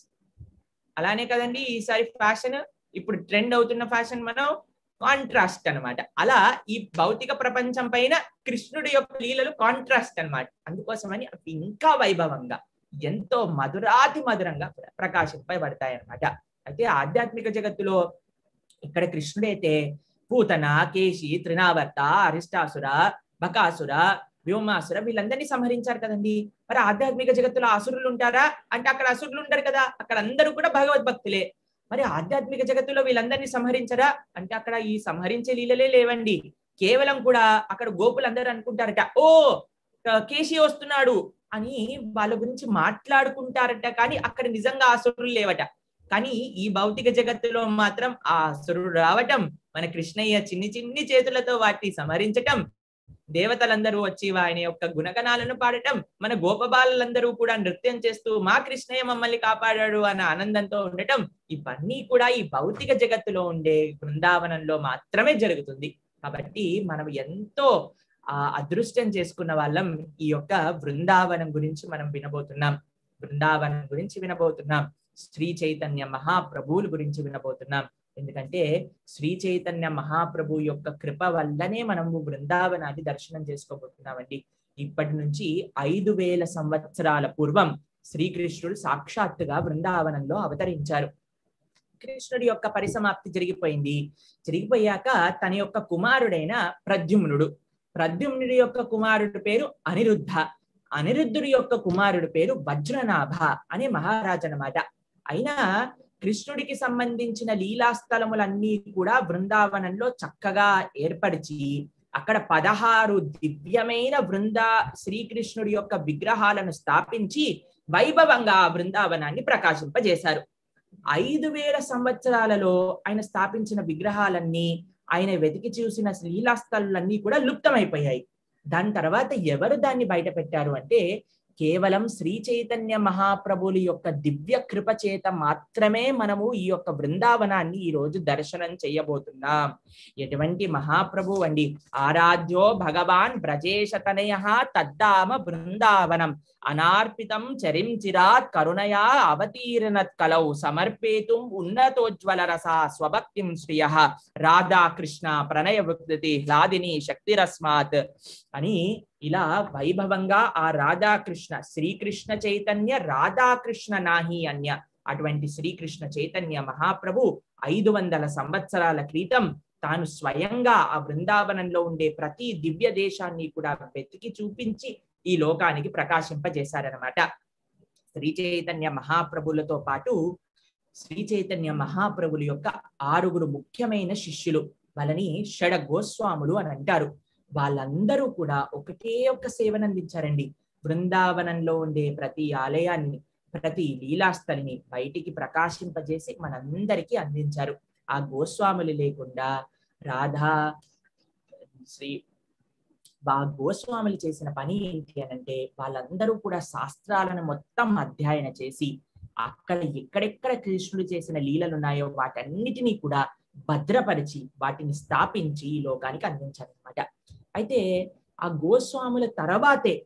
అలానే కదండి ఈసారి ఫ్యాషన్ ఇప్పుడు ట్రెండ్ అవుతున్న ఫ్యాషన్ మనం కాంట్రాస్ట్ అన్నమాట అలా ఈ భౌతిక ప్రపంచం పైన కృష్ణుడి యొక్క లీలలు కాంట్రాస్ట్ అన్నమాట అందుకోసమని అవి ఇంకా వైభవంగా ఎంతో మధురాతి మధురంగా ప్రకాశింపబడతాయి అన్నమాట అయితే ఆధ్యాత్మిక జగత్తులో ఇక్కడ కృష్ణుడైతే పూతన కేశి త్రినావర్త అరిష్టాసుర బకాసుర వ్యోమాసుర వీళ్ళందరినీ సంహరించారు కదండి మరి ఆధ్యాత్మిక జగత్తులో అసురులు ఉంటారా అంటే అక్కడ అసురులు ఉంటారు కదా అక్కడ అందరూ కూడా భగవద్భక్తులే మరి ఆధ్యాత్మిక జగత్తులో వీళ్ళందరినీ సంహరించరా అంటే అక్కడ ఈ సంహరించే లీలలే లేవండి కేవలం కూడా అక్కడ గోపులందరూ అనుకుంటారట ఓ కేశి వస్తున్నాడు అని వాళ్ళ గురించి మాట్లాడుకుంటారట కానీ అక్కడ నిజంగా అసురులు లేవట కానీ ఈ భౌతిక జగత్తులో మాత్రం ఆ అసురుడు రావటం మన కృష్ణయ్య చిన్ని చిన్ని చేతులతో వాటిని సంహరించటం దేవతలందరూ వచ్చి ఆయన యొక్క గుణగణాలను పాడటం మన గోపబాలందరూ కూడా నృత్యం చేస్తూ మా కృష్ణయ్య మమ్మల్ని కాపాడాడు అన్న ఆనందంతో ఉండటం ఇవన్నీ కూడా ఈ భౌతిక జగత్తులో ఉండే బృందావనంలో మాత్రమే జరుగుతుంది కాబట్టి మనం ఎంతో ఆ అదృష్టం చేసుకున్న వాళ్ళం ఈ యొక్క బృందావనం గురించి మనం వినబోతున్నాం బృందావనం గురించి వినబోతున్నాం శ్రీ చైతన్య మహాప్రభువుల గురించి వినబోతున్నాం ఎందుకంటే శ్రీ చైతన్య మహాప్రభు యొక్క కృప వల్లనే మనము బృందావనాన్ని దర్శనం చేసుకోబోతున్నామండి ఇప్పటి నుంచి ఐదు వేల సంవత్సరాల పూర్వం శ్రీకృష్ణుడు సాక్షాత్తుగా బృందావనంలో అవతరించారు కృష్ణుడి యొక్క పరిసమాప్తి జరిగిపోయింది జరిగిపోయాక తన యొక్క కుమారుడైన ప్రద్యుమ్నుడు ప్రద్యుమ్నుడి యొక్క కుమారుడి పేరు అనిరుద్ధ అనిరుద్ధుడి యొక్క కుమారుడి పేరు వజ్రనాభ అనే మహారాజు అనమాట అయినా కృష్ణుడికి సంబంధించిన లీలాస్థలములన్నీ కూడా బృందావనంలో చక్కగా ఏర్పరిచి అక్కడ పదహారు దివ్యమైన బృందా శ్రీకృష్ణుడి యొక్క విగ్రహాలను స్థాపించి వైభవంగా ఆ బృందావనాన్ని ప్రకాశింపజేశారు ఐదు వేల సంవత్సరాలలో ఆయన స్థాపించిన విగ్రహాలన్నీ ఆయన వెతికి చూసిన లీలాస్థలన్నీ కూడా లుప్తమైపోయాయి దాని తర్వాత ఎవరు దాన్ని బయట పెట్టారు అంటే కేవలం శ్రీ చైతన్య మహాప్రభుల యొక్క దివ్య కృప చేత మాత్రమే మనము ఈ యొక్క బృందావనాన్ని ఈ రోజు దర్శనం చేయబోతున్నాం ఎటువంటి మహాప్రభు అండి ఆరాధ్యో భగవాన్ బ్రజేశతనయ తద్దామ బృందావనం అనార్పితం చరిం చిరాత్ కరుణయా అవతీర్ణత్ కలౌ సమర్పేతుం ఉన్నతోజ్వల రస స్వభక్తిం శ్రియ రాధా కృష్ణ ప్రణయ వృద్ధి హ్లాదిని శక్తిరస్మాత్ అని ఇలా వైభవంగా ఆ రాధాకృష్ణ శ్రీకృష్ణ చైతన్య రాధాకృష్ణ నాహి అన్య అటువంటి శ్రీకృష్ణ చైతన్య మహాప్రభు ఐదు వందల సంవత్సరాల క్రితం తాను స్వయంగా ఆ బృందావనంలో ఉండే ప్రతి దివ్య దేశాన్ని కూడా వెతికి చూపించి ఈ లోకానికి ప్రకాశింపజేశారనమాట శ్రీ చైతన్య మహాప్రభులతో పాటు శ్రీ చైతన్య మహాప్రభుల యొక్క ఆరుగురు ముఖ్యమైన శిష్యులు వాళ్ళని షడ గోస్వాములు అని అంటారు వాళ్ళందరూ కూడా ఒకటే ఒక సేవను అందించారండి బృందావనంలో ఉండే ప్రతి ఆలయాన్ని ప్రతి లీలాస్థలిని బయటికి ప్రకాశింపజేసి మనందరికీ అందించారు ఆ గోస్వాములు లేకుండా రాధా శ్రీ బా గోస్వాములు చేసిన పని ఏంటి అనంటే వాళ్ళందరూ కూడా శాస్త్రాలను మొత్తం అధ్యయన చేసి అక్కడ ఎక్కడెక్కడ కృష్ణుడు చేసిన లీలలు ఉన్నాయో వాటన్నిటినీ కూడా భద్రపరిచి వాటిని స్థాపించి ఈ లోకానికి అందించారనమాట అయితే ఆ గోస్వాముల తర్వాతే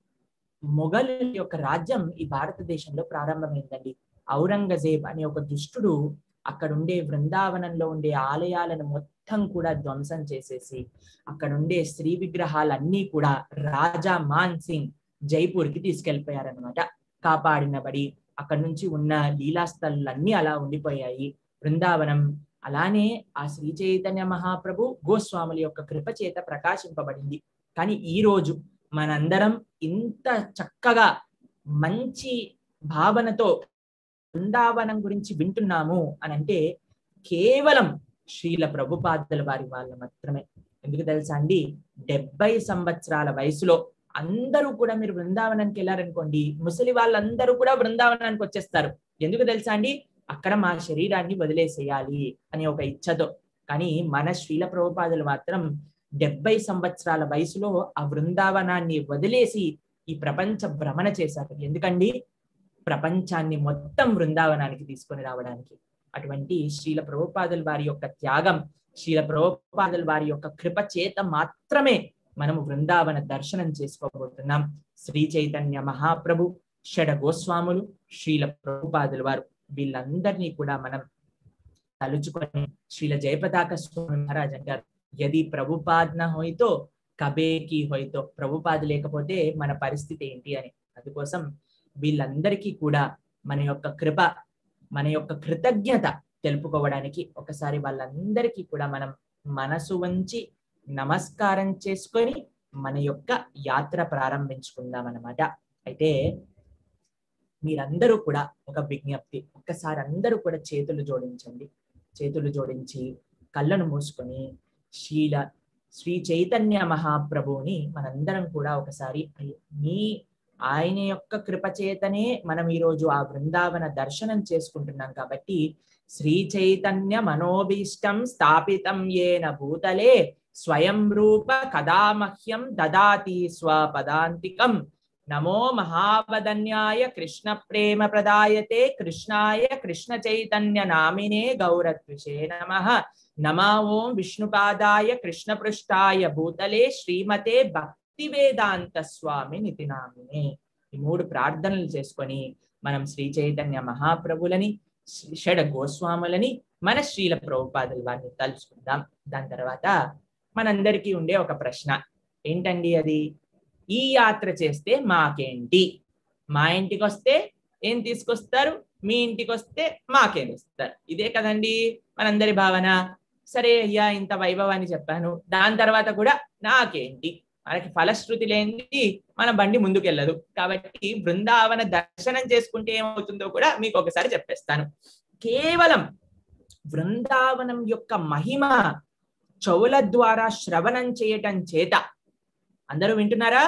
మొఘలు యొక్క రాజ్యం ఈ భారతదేశంలో ప్రారంభమైందండి ఔరంగజేబ్ అనే ఒక దుష్టుడు అక్కడ ఉండే బృందావనంలో ఉండే ఆలయాలను మొత్తం కూడా ధ్వంసం చేసేసి అక్కడ ఉండే స్త్రీ విగ్రహాలన్నీ కూడా రాజా మాన్ సింగ్ జైపూర్ కి తీసుకెళ్లిపోయారనమాట కాపాడినబడి అక్కడ నుంచి ఉన్న లీలాస్థలన్నీ అలా ఉండిపోయాయి బృందావనం అలానే ఆ శ్రీ చైతన్య మహాప్రభు గోస్వాముల యొక్క కృప చేత ప్రకాశింపబడింది కానీ ఈ రోజు మనందరం ఇంత చక్కగా మంచి భావనతో బృందావనం గురించి వింటున్నాము అని అంటే కేవలం శ్రీల ప్రభుపాదుల వారి వాళ్ళ మాత్రమే ఎందుకు తెలుసా అండి డెబ్బై సంవత్సరాల వయసులో అందరూ కూడా మీరు బృందావనానికి వెళ్ళారనుకోండి ముసలి వాళ్ళందరూ కూడా బృందావనానికి వచ్చేస్తారు ఎందుకు తెలుసా అండి అక్కడ మా శరీరాన్ని వదిలేసేయాలి అనే ఒక ఇచ్ఛతో కానీ మన శ్రీల ప్రభుపాదులు మాత్రం డెబ్బై సంవత్సరాల వయసులో ఆ బృందావనాన్ని వదిలేసి ఈ ప్రపంచ భ్రమణ చేశారు ఎందుకండి ప్రపంచాన్ని మొత్తం బృందావనానికి తీసుకొని రావడానికి అటువంటి శ్రీల ప్రభుపాదుల వారి యొక్క త్యాగం శ్రీల ప్రభుపాదుల వారి యొక్క కృప చేత మాత్రమే మనము బృందావన దర్శనం చేసుకోబోతున్నాం శ్రీ చైతన్య మహాప్రభు షడ గోస్వాములు శ్రీల ప్రభుపాదుల వారు వీళ్ళందరినీ కూడా మనం తలుచుకొని శ్రీల జయపతాక స్వామి మహారాజ్ అంటారు యది ప్రభుపాదన హోయితో కబేకి హోయితో ప్రభుపాద లేకపోతే మన పరిస్థితి ఏంటి అని అందుకోసం వీళ్ళందరికీ కూడా మన యొక్క కృప మన యొక్క కృతజ్ఞత తెలుపుకోవడానికి ఒకసారి వాళ్ళందరికీ కూడా మనం మనసు వంచి నమస్కారం చేసుకొని మన యొక్క యాత్ర ప్రారంభించుకుందాం అన్నమాట అయితే మీరందరూ కూడా ఒక విజ్ఞప్తి ఒక్కసారి అందరూ కూడా చేతులు జోడించండి చేతులు జోడించి కళ్ళను మూసుకొని శ్రీల శ్రీ చైతన్య మహాప్రభువుని మనందరం కూడా ఒకసారి మీ ఆయన యొక్క కృప చేతనే మనం ఈరోజు ఆ బృందావన దర్శనం చేసుకుంటున్నాం కాబట్టి శ్రీ చైతన్య మనోభీష్టం స్థాపితం ఏన భూతలే స్వయం రూప కదామహ్యం దదాతి స్వపదాంతికం నమో మహావదన్యాయ కృష్ణ ప్రేమ ప్రదాయతే కృష్ణాయ కృష్ణ చైతన్య నామినే గౌరత్విషే నమ నమా ఓం విష్ణుపాదాయ కృష్ణ పృష్ఠాయ భూతలే శ్రీమతే భక్తి వేదాంత స్వామి నితి నామినే ఈ మూడు ప్రార్థనలు చేసుకొని మనం శ్రీ చైతన్య మహాప్రభులని షడ గోస్వాములని మన శ్రీల ప్రభుపాదుల వారిని తలుచుకుందాం దాని తర్వాత మనందరికీ ఉండే ఒక ప్రశ్న ఏంటండి అది ఈ యాత్ర చేస్తే మాకేంటి మా ఇంటికి వస్తే ఏం తీసుకొస్తారు మీ ఇంటికి వస్తే మాకేం ఇస్తారు ఇదే కదండి మనందరి భావన సరే అయ్యా ఇంత వైభవాన్ని చెప్పాను దాని తర్వాత కూడా నాకేంటి మనకి ఫలశ్రుతి లేనిది మన బండి ముందుకెళ్ళదు కాబట్టి బృందావన దర్శనం చేసుకుంటే ఏమవుతుందో కూడా మీకు ఒకసారి చెప్పేస్తాను కేవలం బృందావనం యొక్క మహిమ చెవుల ద్వారా శ్రవణం చేయటం చేత అందరూ వింటున్నారా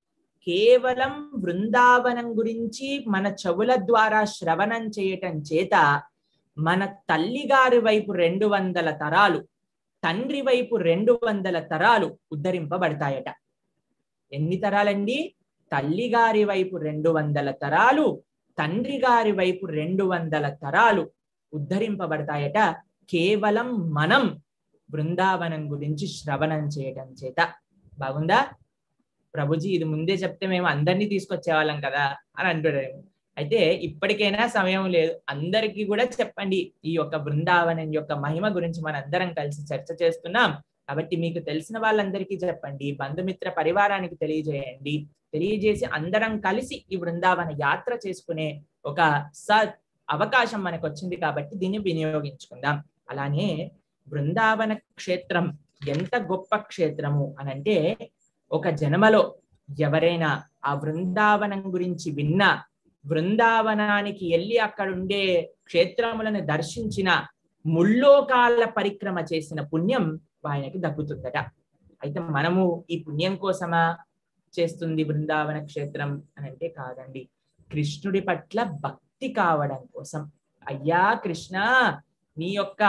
కేవలం బృందావనం గురించి మన చెవుల ద్వారా శ్రవణం చేయటం చేత మన తల్లి గారి వైపు రెండు వందల తరాలు తండ్రి వైపు రెండు వందల తరాలు ఉద్ధరింపబడతాయట ఎన్ని తరాలండి తల్లి గారి వైపు రెండు వందల తరాలు తండ్రి గారి వైపు రెండు వందల తరాలు ఉద్ధరింపబడతాయట కేవలం మనం బృందావనం గురించి శ్రవణం చేయటం చేత బాగుందా ప్రభుజీ ఇది ముందే చెప్తే మేము అందరినీ తీసుకొచ్చేవాళ్ళం కదా అని అంటున్నాడు అయితే ఇప్పటికైనా సమయం లేదు అందరికీ కూడా చెప్పండి ఈ యొక్క బృందావనం యొక్క మహిమ గురించి మన అందరం కలిసి చర్చ చేస్తున్నాం కాబట్టి మీకు తెలిసిన వాళ్ళందరికీ చెప్పండి బంధుమిత్ర పరివారానికి తెలియజేయండి తెలియజేసి అందరం కలిసి ఈ బృందావన యాత్ర చేసుకునే ఒక స అవకాశం మనకు వచ్చింది కాబట్టి దీన్ని వినియోగించుకుందాం అలానే బృందావన క్షేత్రం ఎంత గొప్ప క్షేత్రము అని అంటే ఒక జన్మలో ఎవరైనా ఆ బృందావనం గురించి విన్నా బృందావనానికి వెళ్ళి అక్కడ ఉండే క్షేత్రములను దర్శించిన ముల్లోకాల పరిక్రమ చేసిన పుణ్యం ఆయనకి దక్కుతుందట అయితే మనము ఈ పుణ్యం కోసమా చేస్తుంది బృందావన క్షేత్రం అని అంటే కాదండి కృష్ణుడి పట్ల భక్తి కావడం కోసం అయ్యా కృష్ణ నీ యొక్క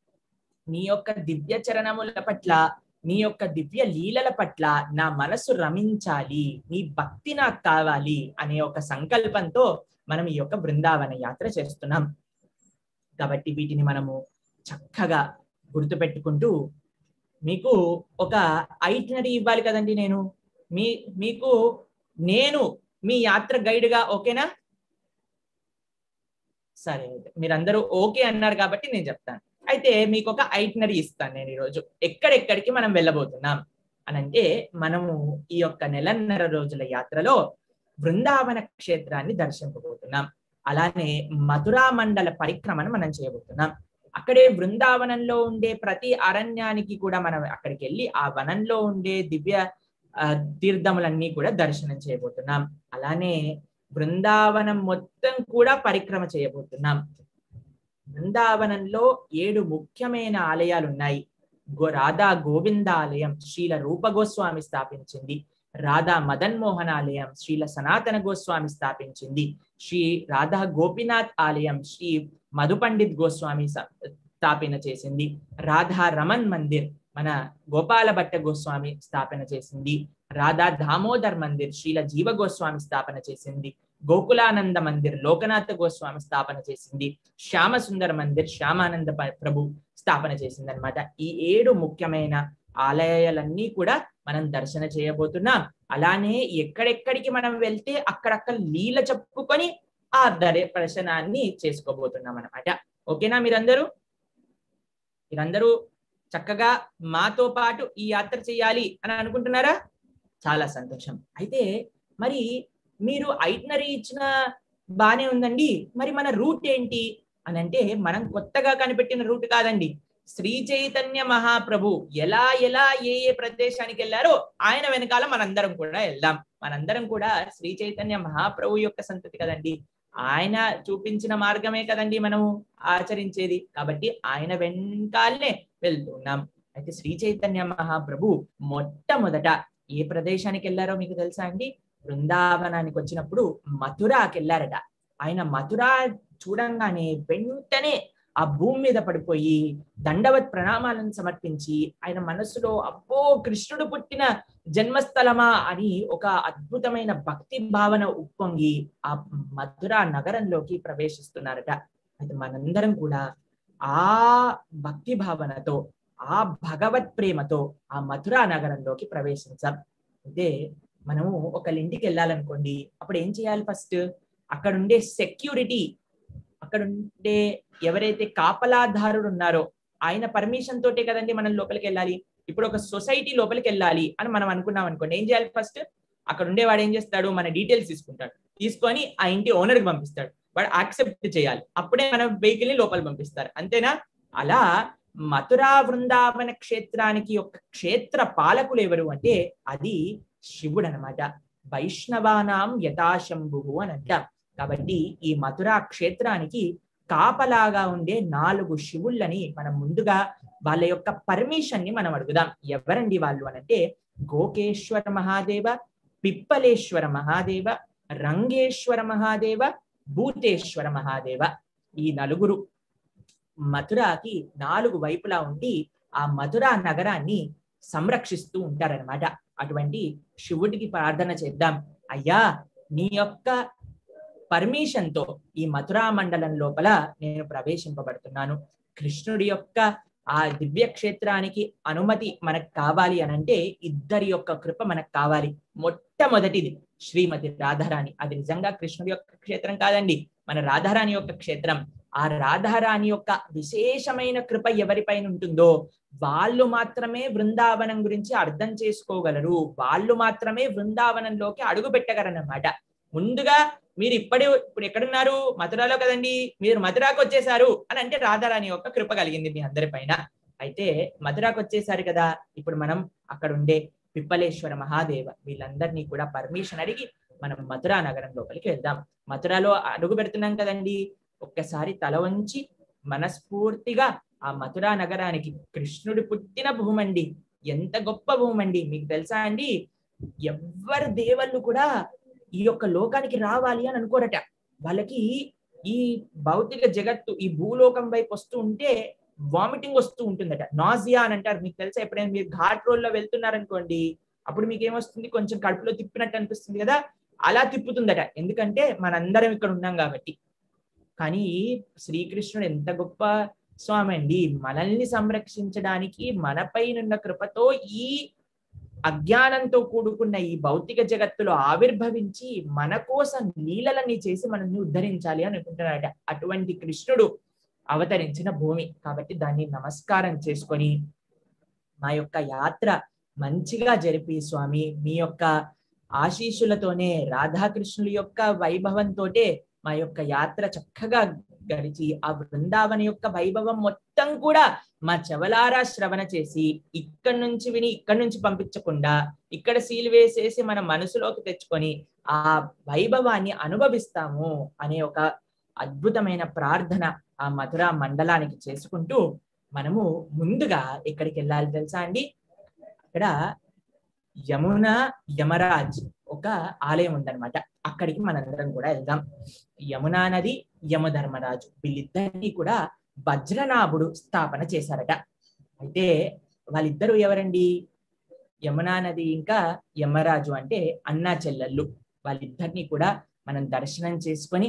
నీ యొక్క దివ్య చరణముల పట్ల నీ యొక్క దివ్య లీలల పట్ల నా మనసు రమించాలి నీ భక్తి నాకు కావాలి అనే ఒక సంకల్పంతో మనం ఈ యొక్క బృందావన యాత్ర చేస్తున్నాం కాబట్టి వీటిని మనము చక్కగా గుర్తుపెట్టుకుంటూ మీకు ఒక ఐటినరీ ఇవ్వాలి కదండి నేను మీ మీకు నేను మీ యాత్ర గైడ్గా ఓకేనా సరే అయితే మీరందరూ ఓకే అన్నారు కాబట్టి నేను చెప్తాను అయితే మీకు ఒక ఐటినరీ ఇస్తాను నేను ఈరోజు ఎక్కడెక్కడికి మనం వెళ్ళబోతున్నాం అని అంటే మనము ఈ యొక్క నెలన్నర రోజుల యాత్రలో బృందావన క్షేత్రాన్ని దర్శింపబోతున్నాం అలానే మధురా మండల పరిక్రమను మనం చేయబోతున్నాం అక్కడే బృందావనంలో ఉండే ప్రతి అరణ్యానికి కూడా మనం అక్కడికి వెళ్ళి ఆ వనంలో ఉండే దివ్య తీర్థములన్నీ కూడా దర్శనం చేయబోతున్నాం అలానే బృందావనం మొత్తం కూడా పరిక్రమ చేయబోతున్నాం బృందావనంలో ఏడు ముఖ్యమైన ఆలయాలు ఉన్నాయి గో రాధా గోవింద ఆలయం శ్రీల రూప గోస్వామి స్థాపించింది రాధా మదన్ మోహన్ ఆలయం శ్రీల సనాతన గోస్వామి స్థాపించింది శ్రీ రాధా గోపినాథ్ ఆలయం శ్రీ మధు పండిత్ గోస్వామి స్థాపన చేసింది రాధా రమన్ మందిర్ మన గోపాల భట్ట గోస్వామి స్థాపన చేసింది రాధా దామోదర్ మందిర్ శ్రీల జీవ గోస్వామి స్థాపన చేసింది గోకులానంద మందిర్ లోకనాథ గోస్వామి స్థాపన చేసింది శ్యామ సుందర్ మందిర్ శ్యామానంద ప్రభు స్థాపన చేసింది అనమాట ఈ ఏడు ముఖ్యమైన ఆలయాలన్నీ కూడా మనం దర్శన చేయబోతున్నాం అలానే ఎక్కడెక్కడికి మనం వెళ్తే అక్కడక్కడ లీల చెప్పుకొని ఆ దర్ దర్శనాన్ని చేసుకోబోతున్నాం అనమాట ఓకేనా మీరందరూ మీరందరూ చక్కగా మాతో పాటు ఈ యాత్ర చేయాలి అని అనుకుంటున్నారా చాలా సంతోషం అయితే మరి మీరు ఐట్నరీ ఇచ్చిన బానే ఉందండి మరి మన రూట్ ఏంటి అని అంటే మనం కొత్తగా కనిపెట్టిన రూట్ కాదండి శ్రీ చైతన్య మహాప్రభు ఎలా ఎలా ఏ ఏ ప్రదేశానికి వెళ్ళారో ఆయన వెనకాల మనందరం కూడా వెళ్దాం మనందరం కూడా శ్రీ చైతన్య మహాప్రభు యొక్క సంతతి కదండి ఆయన చూపించిన మార్గమే కదండి మనము ఆచరించేది కాబట్టి ఆయన వెనకాలనే వెళ్తున్నాం అయితే శ్రీ చైతన్య మహాప్రభు మొట్టమొదట ఏ ప్రదేశానికి వెళ్ళారో మీకు తెలుసా అండి బృందావనానికి వచ్చినప్పుడు మథురాకి వెళ్ళారట ఆయన మథురా చూడంగానే వెంటనే ఆ భూమి మీద పడిపోయి దండవత్ ప్రణామాలను సమర్పించి ఆయన మనసులో అబ్బో కృష్ణుడు పుట్టిన జన్మస్థలమా అని ఒక అద్భుతమైన భక్తి భావన ఉప్పొంగి ఆ మధుర నగరంలోకి ప్రవేశిస్తున్నారట అయితే మనందరం కూడా ఆ భక్తి భావనతో ఆ భగవత్ ప్రేమతో ఆ మధురా నగరంలోకి ప్రవేశించాం అయితే మనము ఒకళ్ళ ఇంటికి వెళ్ళాలనుకోండి అప్పుడు ఏం చేయాలి ఫస్ట్ అక్కడ ఉండే సెక్యూరిటీ అక్కడ ఉండే ఎవరైతే కాపలాదారుడు ఉన్నారో ఆయన పర్మిషన్ తోటే కదండి మనం లోపలికి వెళ్ళాలి ఇప్పుడు ఒక సొసైటీ లోపలికి వెళ్ళాలి అని మనం అనుకున్నాం అనుకోండి ఏం చేయాలి ఫస్ట్ అక్కడ ఉండేవాడు ఏం చేస్తాడు మన డీటెయిల్స్ తీసుకుంటాడు తీసుకొని ఆ ఇంటి ఓనర్ కి పంపిస్తాడు వాడు యాక్సెప్ట్ చేయాలి అప్పుడే మన వెహికల్ ని లోపల పంపిస్తారు అంతేనా అలా మథురా బృందావన క్షేత్రానికి ఒక క్షేత్ర పాలకులు ఎవరు అంటే అది శివుడు అనమాట వైష్ణవానాం యథాశంభు అని అంటాం కాబట్టి ఈ మథురా క్షేత్రానికి కాపలాగా ఉండే నాలుగు శివుళ్ళని మనం ముందుగా వాళ్ళ యొక్క పర్మిషన్ ని మనం అడుగుదాం ఎవరండి వాళ్ళు అనంటే గోకేశ్వర మహాదేవ పిప్పలేశ్వర మహాదేవ రంగేశ్వర మహాదేవ భూతేశ్వర మహాదేవ ఈ నలుగురు మథురాకి నాలుగు వైపులా ఉండి ఆ మథురా నగరాన్ని సంరక్షిస్తూ ఉంటారనమాట అటువంటి శివుడికి ప్రార్థన చేద్దాం అయ్యా నీ యొక్క పర్మిషన్ తో ఈ మథురా మండలం లోపల నేను ప్రవేశింపబడుతున్నాను కృష్ణుడి యొక్క ఆ దివ్య క్షేత్రానికి అనుమతి మనకు కావాలి అని అంటే ఇద్దరి యొక్క కృప మనకు కావాలి మొట్టమొదటిది శ్రీమతి రాధారాణి అది నిజంగా కృష్ణుడి యొక్క క్షేత్రం కాదండి మన రాధారాణి యొక్క క్షేత్రం ఆ రాధారాణి యొక్క విశేషమైన కృప ఎవరిపైన ఉంటుందో వాళ్ళు మాత్రమే బృందావనం గురించి అర్థం చేసుకోగలరు వాళ్ళు మాత్రమే బృందావనంలోకి అడుగు పెట్టగలరన్నమాట ముందుగా మీరు ఇప్పటి ఇప్పుడు ఎక్కడున్నారు మథురాలో కదండి మీరు మథురాకు వచ్చేసారు అని అంటే రాధారాణి యొక్క కృప కలిగింది మీ అందరి పైన అయితే మథురాకు వచ్చేసారు కదా ఇప్పుడు మనం అక్కడ ఉండే పిప్పలేశ్వర మహాదేవ వీళ్ళందరినీ కూడా పర్మిషన్ అడిగి మనం మథురా నగరం లోపలికి వెళ్దాం మథురాలో అడుగు పెడుతున్నాం కదండి ఒక్కసారి తల వంచి మనస్ఫూర్తిగా ఆ మథురా నగరానికి కృష్ణుడు పుట్టిన భూమండి ఎంత గొప్ప భూమండి మీకు తెలుసా అండి ఎవ్వరు దేవళ్ళు కూడా ఈ యొక్క లోకానికి రావాలి అని అనుకోరట వాళ్ళకి ఈ భౌతిక జగత్తు ఈ భూలోకం వైపు వస్తూ ఉంటే వామిటింగ్ వస్తూ ఉంటుందట నాజియా అని అంటారు మీకు తెలుసా ఎప్పుడైనా మీరు ఘాట్ రోడ్ లో వెళ్తున్నారనుకోండి అప్పుడు మీకు ఏమొస్తుంది కొంచెం కడుపులో తిప్పినట్టు అనిపిస్తుంది కదా అలా తిప్పుతుందట ఎందుకంటే మనందరం ఇక్కడ ఉన్నాం కాబట్టి కానీ శ్రీకృష్ణుడు ఎంత గొప్ప స్వామి అండి మనల్ని సంరక్షించడానికి మనపైనున్న కృపతో ఈ అజ్ఞానంతో కూడుకున్న ఈ భౌతిక జగత్తులో ఆవిర్భవించి మన కోసం లీలలన్నీ చేసి మనల్ని ఉద్ధరించాలి అని అనుకుంటున్నాడట అటువంటి కృష్ణుడు అవతరించిన భూమి కాబట్టి దాన్ని నమస్కారం చేసుకొని మా యొక్క యాత్ర మంచిగా జరిపి స్వామి మీ యొక్క ఆశీస్సులతోనే రాధాకృష్ణుల యొక్క వైభవంతోటే మా యొక్క యాత్ర చక్కగా గడిచి ఆ బృందావన యొక్క వైభవం మొత్తం కూడా మా చెవలారా శ్రవణ చేసి ఇక్కడి నుంచి విని ఇక్కడి నుంచి పంపించకుండా ఇక్కడ సీల్ వేసేసి మన మనసులోకి తెచ్చుకొని ఆ వైభవాన్ని అనుభవిస్తాము అనే ఒక అద్భుతమైన ప్రార్థన ఆ మధుర మండలానికి చేసుకుంటూ మనము ముందుగా ఎక్కడికి వెళ్ళాలి తెలుసా అండి అక్కడ యమున యమరాజ్ ఒక ఆలయం ఉందన్నమాట అక్కడికి మనందరం కూడా వెళ్దాం యమునా నది యమధర్మరాజు వీళ్ళిద్దరినీ కూడా వజ్రనాభుడు స్థాపన చేశారట అయితే వాళ్ళిద్దరూ ఎవరండి యమునా నది ఇంకా యమరాజు అంటే అన్నా చెల్లెళ్ళు వాళ్ళిద్దరినీ కూడా మనం దర్శనం చేసుకొని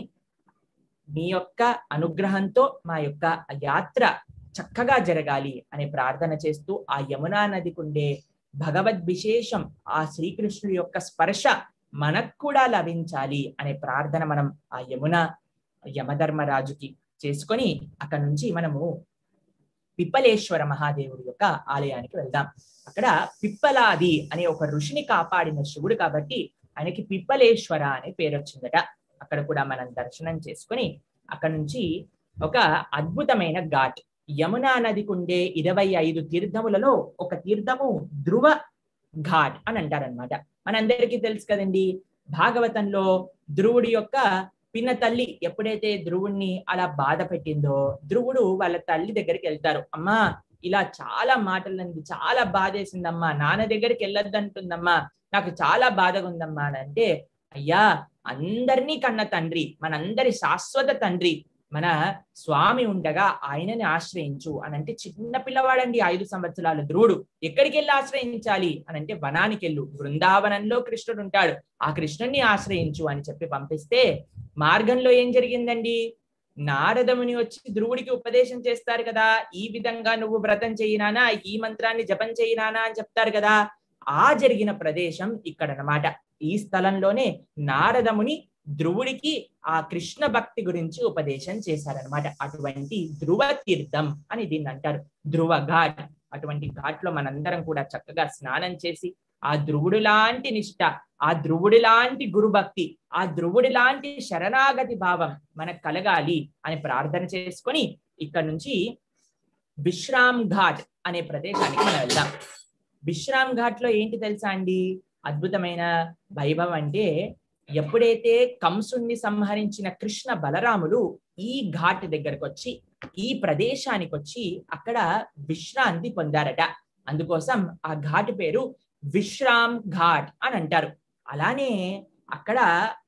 మీ యొక్క అనుగ్రహంతో మా యొక్క యాత్ర చక్కగా జరగాలి అనే ప్రార్థన చేస్తూ ఆ యమునా నదికి ఉండే భగవద్ విశేషం ఆ శ్రీకృష్ణుడి యొక్క స్పర్శ మనకు కూడా లభించాలి అనే ప్రార్థన మనం ఆ యమున యమధర్మరాజుకి చేసుకొని అక్కడ నుంచి మనము పిప్పలేశ్వర మహాదేవుడి యొక్క ఆలయానికి వెళ్దాం అక్కడ పిప్పలాది అనే ఒక ఋషిని కాపాడిన శివుడు కాబట్టి ఆయనకి పిప్పలేశ్వర అనే పేరు వచ్చిందట అక్కడ కూడా మనం దర్శనం చేసుకొని అక్కడ నుంచి ఒక అద్భుతమైన ఘాట్ యమునా నదికి ఉండే ఇరవై ఐదు తీర్థములలో ఒక తీర్థము ధ్రువ ఘాట్ అని అంటారనమాట మనందరికీ తెలుసు కదండి భాగవతంలో ధ్రువుడి యొక్క పిన్న తల్లి ఎప్పుడైతే ధ్రువుణ్ణి అలా బాధ పెట్టిందో ధ్రువుడు వాళ్ళ తల్లి దగ్గరికి వెళ్తారు అమ్మా ఇలా చాలా మాటలంది చాలా బాధేసిందమ్మా నాన్న దగ్గరికి వెళ్ళొద్దంటుందమ్మా నాకు చాలా బాధగా ఉందమ్మా అని అంటే అయ్యా అందరినీ కన్న తండ్రి మనందరి శాశ్వత తండ్రి మన స్వామి ఉండగా ఆయనని ఆశ్రయించు అని అంటే చిన్న పిల్లవాడండి ఐదు సంవత్సరాల ధ్రువుడు ఎక్కడికి వెళ్ళి ఆశ్రయించాలి అని అంటే వనానికి వెళ్ళు బృందావనంలో కృష్ణుడు ఉంటాడు ఆ కృష్ణుడిని ఆశ్రయించు అని చెప్పి పంపిస్తే మార్గంలో ఏం జరిగిందండి నారదముని వచ్చి ధ్రువుడికి ఉపదేశం చేస్తారు కదా ఈ విధంగా నువ్వు వ్రతం చేయినానా ఈ మంత్రాన్ని జపం చేయినానా అని చెప్తారు కదా ఆ జరిగిన ప్రదేశం ఇక్కడ అన్నమాట ఈ స్థలంలోనే నారదముని ధ్రువుడికి ఆ కృష్ణ భక్తి గురించి ఉపదేశం చేశారనమాట అటువంటి ధ్రువ తీర్థం అని దీన్ని అంటారు ధ్రువ ఘాట్ అటువంటి ఘాట్ లో మనందరం కూడా చక్కగా స్నానం చేసి ఆ ధ్రువుడు లాంటి నిష్ట ఆ ధ్రువుడి లాంటి గురుభక్తి ఆ ధ్రువుడి లాంటి శరణాగతి భావం మనకు కలగాలి అని ప్రార్థన చేసుకొని ఇక్కడ నుంచి విశ్రామ్ ఘాట్ అనే ప్రదేశానికి మనం వెళ్దాం విశ్రామ్ ఘాట్ లో ఏంటి తెలుసా అండి అద్భుతమైన వైభవం అంటే ఎప్పుడైతే కంసుణ్ణి సంహరించిన కృష్ణ బలరాములు ఈ ఘాట్ దగ్గరకు వచ్చి ఈ ప్రదేశానికి వచ్చి అక్కడ విశ్రాంతి పొందారట అందుకోసం ఆ ఘాట్ పేరు విశ్రామ్ ఘాట్ అని అంటారు అలానే అక్కడ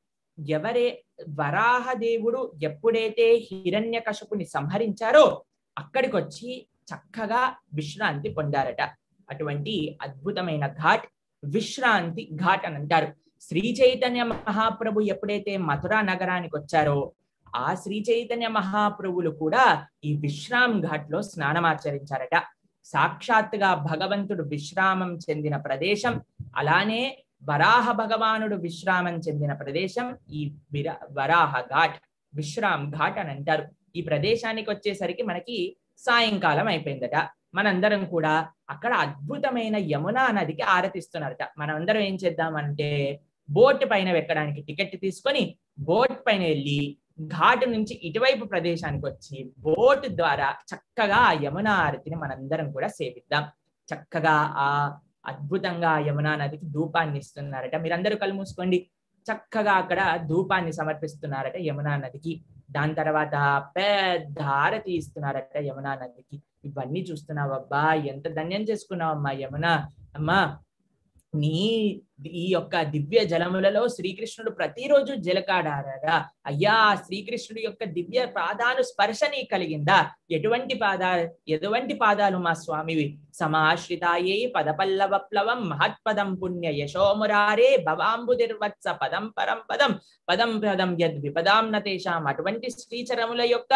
ఎవరే వరాహదేవుడు ఎప్పుడైతే హిరణ్యకశపుని సంహరించారో అక్కడికి వచ్చి చక్కగా విశ్రాంతి పొందారట అటువంటి అద్భుతమైన ఘాట్ విశ్రాంతి ఘాట్ అని అంటారు శ్రీ చైతన్య మహాప్రభు ఎప్పుడైతే మథురా నగరానికి వచ్చారో ఆ శ్రీ చైతన్య మహాప్రభులు కూడా ఈ విశ్రామ్ ఘాట్ లో స్నానమాచరించారట సాక్షాత్తుగా భగవంతుడు విశ్రామం చెందిన ప్రదేశం అలానే వరాహ భగవానుడు విశ్రామం చెందిన ప్రదేశం ఈ విర వరాహ ఘాట్ విశ్రామ్ ఘాట్ అని అంటారు ఈ ప్రదేశానికి వచ్చేసరికి మనకి సాయంకాలం అయిపోయిందట మనందరం కూడా అక్కడ అద్భుతమైన యమునా నదికి ఆరతిస్తున్నారట మనందరం ఏం చేద్దామంటే బోట్ పైన ఎక్కడానికి టికెట్ తీసుకొని బోట్ పైన వెళ్ళి ఘాట్ నుంచి ఇటువైపు ప్రదేశానికి వచ్చి బోట్ ద్వారా చక్కగా ఆ యమునా ఆరతిని మనందరం కూడా సేవిద్దాం చక్కగా ఆ అద్భుతంగా ఆ యమునా నదికి ధూపాన్ని ఇస్తున్నారట మీరందరూ కళ్ళు మూసుకోండి చక్కగా అక్కడ ధూపాన్ని సమర్పిస్తున్నారట యమునా నదికి దాని తర్వాత పెద్ద హారతి ఇస్తున్నారట యమునా నదికి ఇవన్నీ చూస్తున్నావు అబ్బా ఎంత ధన్యం చేసుకున్నావమ్మా యమున అమ్మా నీ ఈ యొక్క దివ్య జలములలో శ్రీకృష్ణుడు ప్రతిరోజు జలకాడారా అయ్యా శ్రీకృష్ణుడి యొక్క దివ్య పాదాలు స్పర్శ నీ కలిగిందా ఎటువంటి పాదా ఎటువంటి పాదాలు మా స్వామివి సమాశ్రితాయే పదపల్లవప్లవం మహత్పదం పుణ్య యశోమురారే భవాంబుదిర్వత్స పదం పరం పదం పదం పదం యద్ విపదాం నతేషాం అటువంటి శ్రీచరముల యొక్క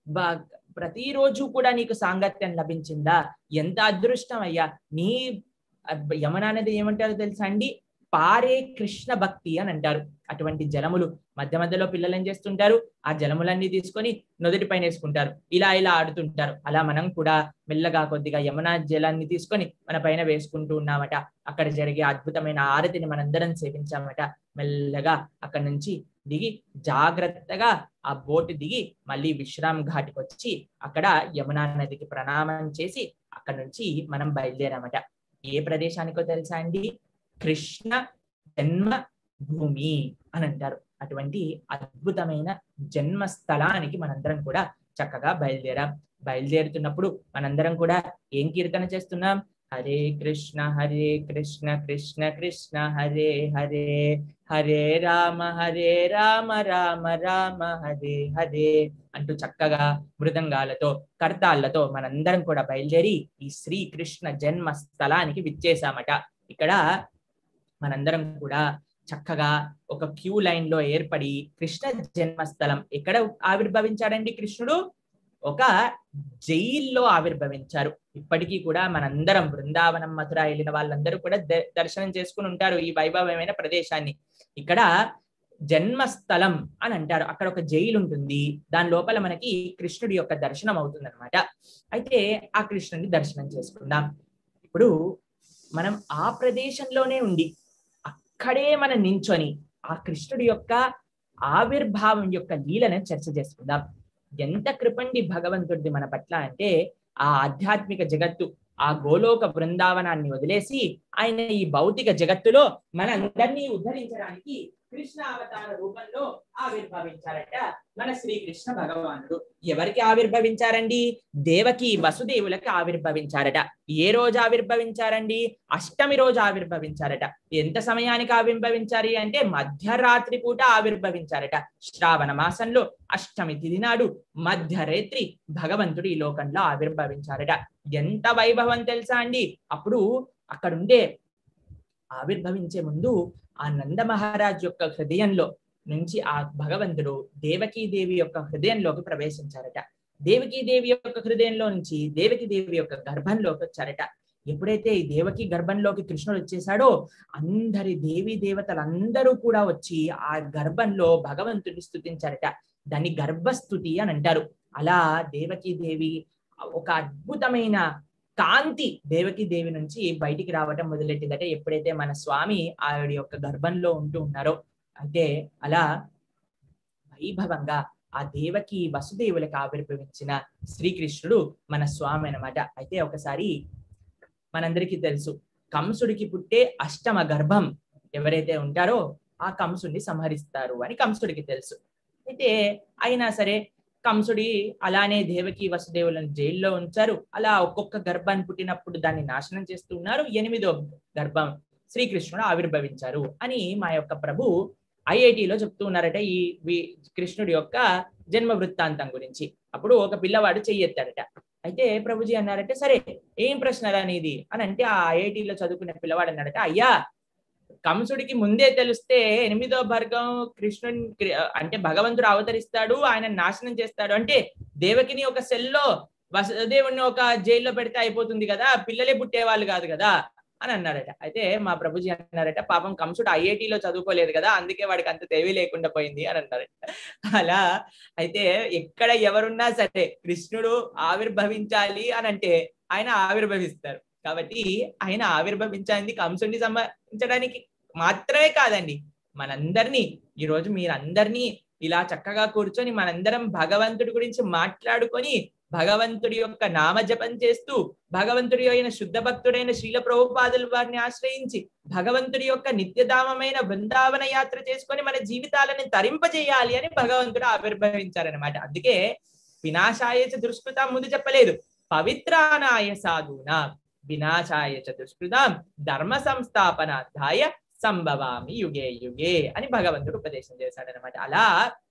ప్రతిరోజు కూడా నీకు సాంగత్యం లభించిందా ఎంత అదృష్టం అయ్యా నీ యమున అనేది ఏమంటారో తెలుసా అండి పారే కృష్ణ భక్తి అని అంటారు అటువంటి జలములు మధ్య మధ్యలో పిల్లలు ఏం చేస్తుంటారు ఆ జలములన్నీ తీసుకొని నుదుటి పైన వేసుకుంటారు ఇలా ఇలా ఆడుతుంటారు అలా మనం కూడా మెల్లగా కొద్దిగా యమున జలాన్ని తీసుకొని మన పైన వేసుకుంటూ ఉన్నామట అక్కడ జరిగే అద్భుతమైన ఆరతిని మనందరం సేవించామట మెల్లగా అక్కడ నుంచి దిగి జాగ్రత్తగా ఆ బోట్ దిగి మళ్ళీ విశ్రామ్ ఘాట్కి వచ్చి అక్కడ యమునా నదికి ప్రణామం చేసి అక్కడ నుంచి మనం బయలుదేరామట ఏ ప్రదేశానికో తెలుసా అండి కృష్ణ జన్మ భూమి అని అంటారు అటువంటి అద్భుతమైన జన్మస్థలానికి మనందరం కూడా చక్కగా బయలుదేరాం బయలుదేరుతున్నప్పుడు మనందరం కూడా ఏం కీర్తన చేస్తున్నాం హరే కృష్ణ హరే కృష్ణ కృష్ణ కృష్ణ హరే హరే హరే రామ హరే రామ రామ రామ హరే హరే అంటూ చక్కగా మృదంగాలతో కర్తాళ్లతో మనందరం కూడా బయలుదేరి ఈ శ్రీకృష్ణ జన్మ స్థలానికి విచ్చేసామట ఇక్కడ మనందరం కూడా చక్కగా ఒక క్యూ లైన్ లో ఏర్పడి కృష్ణ జన్మస్థలం ఎక్కడ ఆవిర్భవించాడండి కృష్ణుడు ఒక జైల్లో ఆవిర్భవించారు ఇప్పటికీ కూడా మనందరం బృందావనం మథుర వెళ్ళిన వాళ్ళందరూ కూడా ద- దర్శనం చేసుకుని ఉంటారు ఈ వైభవమైన ప్రదేశాన్ని ఇక్కడ జన్మస్థలం అని అంటారు అక్కడ ఒక జైలు ఉంటుంది దాని లోపల మనకి కృష్ణుడి యొక్క దర్శనం అవుతుంది అయితే ఆ కృష్ణుడిని దర్శనం చేసుకుందాం ఇప్పుడు మనం ఆ ప్రదేశంలోనే ఉండి అక్కడే మనం నించొని ఆ కృష్ణుడి యొక్క ఆవిర్భావం యొక్క లీలను చర్చ చేసుకుందాం ఎంత కృపండి భగవంతుడిది మన పట్ల అంటే ఆ ఆధ్యాత్మిక జగత్తు ఆ గోలోక బృందావనాన్ని వదిలేసి ఆయన ఈ భౌతిక జగత్తులో మనందరినీ ఉద్ధరించడానికి కృష్ణ అవతార రూపంలో ఆవిర్భవించారట మన శ్రీకృష్ణ భగవానుడు ఎవరికి ఆవిర్భవించారండి దేవకి వసుదేవులకి ఆవిర్భవించారట ఏ రోజు ఆవిర్భవించారండి అష్టమి రోజు ఆవిర్భవించారట ఎంత సమయానికి ఆవిర్భవించారు అంటే మధ్యరాత్రి పూట ఆవిర్భవించారట శ్రావణ మాసంలో అష్టమి తిథి నాడు మధ్యరేత్రి భగవంతుడు ఈ లోకంలో ఆవిర్భవించారట ఎంత వైభవం తెలుసా అండి అప్పుడు అక్కడుండే ఆవిర్భవించే ముందు ఆ నంద మహారాజ్ యొక్క హృదయంలో నుంచి ఆ భగవంతుడు దేవకీదేవి యొక్క హృదయంలోకి ప్రవేశించారట దేవకీదేవి యొక్క హృదయంలో నుంచి దేవకీదేవి యొక్క గర్భంలోకి వచ్చారట ఎప్పుడైతే ఈ దేవకి గర్భంలోకి కృష్ణుడు వచ్చేసాడో అందరి దేవి దేవతలందరూ కూడా వచ్చి ఆ గర్భంలో భగవంతుడిని స్తుతించారట దాన్ని గర్భస్థుతి అని అంటారు అలా దేవకీదేవి ఒక అద్భుతమైన కాంతి దేవకి దేవి నుంచి బయటికి రావటం మొదలెట్టిందట ఎప్పుడైతే మన స్వామి ఆవిడ యొక్క గర్భంలో ఉంటూ ఉన్నారో అయితే అలా వైభవంగా ఆ దేవకి వసుదేవులకు ఆవిర్భవించిన శ్రీకృష్ణుడు మన స్వామి అన్నమాట అయితే ఒకసారి మనందరికీ తెలుసు కంసుడికి పుట్టే అష్టమ గర్భం ఎవరైతే ఉంటారో ఆ కంసుడిని సంహరిస్తారు అని కంసుడికి తెలుసు అయితే అయినా సరే కంసుడి అలానే దేవకి వసుదేవులను జైల్లో ఉంచారు అలా ఒక్కొక్క గర్భాన్ని పుట్టినప్పుడు దాన్ని నాశనం చేస్తూ ఉన్నారు ఎనిమిదో గర్భం శ్రీకృష్ణుడు ఆవిర్భవించారు అని మా యొక్క ప్రభు ఐఐటిలో చెప్తూ ఉన్నారట ఈ వి- కృష్ణుడి యొక్క జన్మ వృత్తాంతం గురించి అప్పుడు ఒక పిల్లవాడు చెయ్యెత్తాడట అయితే ప్రభుజీ అన్నారంటే సరే ఏం ప్రశ్న అనేది అని అంటే ఆ ఐఐటిలో చదువుకునే పిల్లవాడు అన్నాడట అయ్యా కంసుడికి ముందే తెలిస్తే ఎనిమిదో భర్గం కృష్ణుని క్రి- అంటే భగవంతుడు అవతరిస్తాడు ఆయన నాశనం చేస్తాడు అంటే దేవకిని ఒక సెల్లో వసుదేవుని ఒక జైల్లో పెడితే అయిపోతుంది కదా పిల్లలే పుట్టేవాళ్ళు కాదు కదా అని అన్నాడట అయితే మా ప్రభుజీ అన్నారట పాపం కంసుడు ఐఐటిలో చదువుకోలేదు కదా అందుకే వాడికి అంత తెలివి లేకుండా పోయింది అని అన్నారట అలా అయితే ఎక్కడ ఎవరున్నా సరే కృష్ణుడు ఆవిర్భవించాలి అని అంటే ఆయన ఆవిర్భవిస్తారు కాబట్టి ఆయన ఆవిర్భవించాలి కంసుడిని సంహరించడానికి మాత్రమే కాదండి మనందరినీ ఈ రోజు మీరందరినీ ఇలా చక్కగా కూర్చొని మనందరం భగవంతుడి గురించి మాట్లాడుకొని భగవంతుడి యొక్క నామజపం చేస్తూ భగవంతుడి అయిన శుద్ధ భక్తుడైన శ్రీల ప్రభుపాదుల వారిని ఆశ్రయించి భగవంతుడి యొక్క నిత్యధామమైన బృందావన యాత్ర చేసుకొని మన జీవితాలను తరింపజేయాలి అని భగవంతుడు ఆవిర్భవించారనమాట అందుకే వినాశాయ చ దుష్కృత ముందు చెప్పలేదు పవిత్రానాయ సాధునా వినాశాయ చ దుష్కృతాం ధర్మ సంస్థాపనార్థాయ సంభవామి యుగే యుగే అని భగవంతుడు ఉపదేశం చేశాడనమాట అలా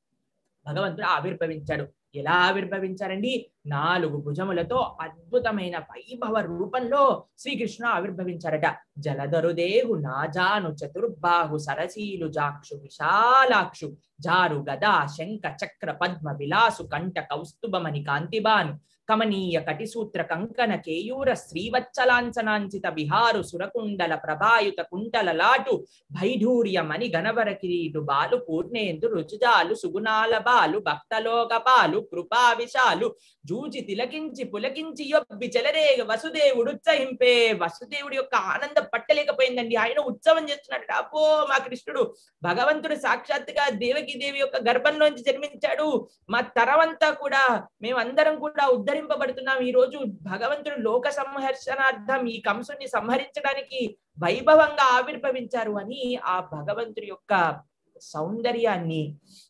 భగవంతుడు ఆవిర్భవించాడు ఎలా ఆవిర్భవించారండి నాలుగు భుజములతో అద్భుతమైన వైభవ రూపంలో శ్రీకృష్ణ ఆవిర్భవించారట జలధరుదేహు నాజాను చతుర్బాహు సరసీలు జాక్షు విశాలాక్షు జారు గదా శంఖ చక్ర పద్మ విలాసు కంఠ కౌస్తుభమణి కాంతిబాను కమనీయ కటిసూత్ర కంకణ కేయూర శ్రీవత్సలాంఛనాంచిత విహారు సురకుండల ప్రభాయుత కుంటల లాటు భైఢూర్య మణి గణవర కిరీటు బాలు పూర్ణేందు రుచుజాలు సుగుణాల బాలు భక్తలోక పాలు కృపా విశాలు జూచి తిలకించి పులకించి యొబ్బి చెలరేగ వసుదేవుడు ఉత్సహింపే వసుదేవుడి యొక్క ఆనందం పట్టలేకపోయిందండి ఆయన ఉత్సవం చేస్తున్నాడు అబ్బో మా కృష్ణుడు భగవంతుడు సాక్షాత్తుగా దేవకి దేవి యొక్క గర్భంలోంచి జన్మించాడు మా తరమంతా కూడా మేమందరం కూడా ఉద్ధరి ఆదరింపబడుతున్నాం ఈ రోజు భగవంతుడు లోక సంహర్షణార్థం ఈ కంసుని సంహరించడానికి వైభవంగా ఆవిర్భవించారు అని ఆ భగవంతుడి యొక్క సౌందర్యాన్ని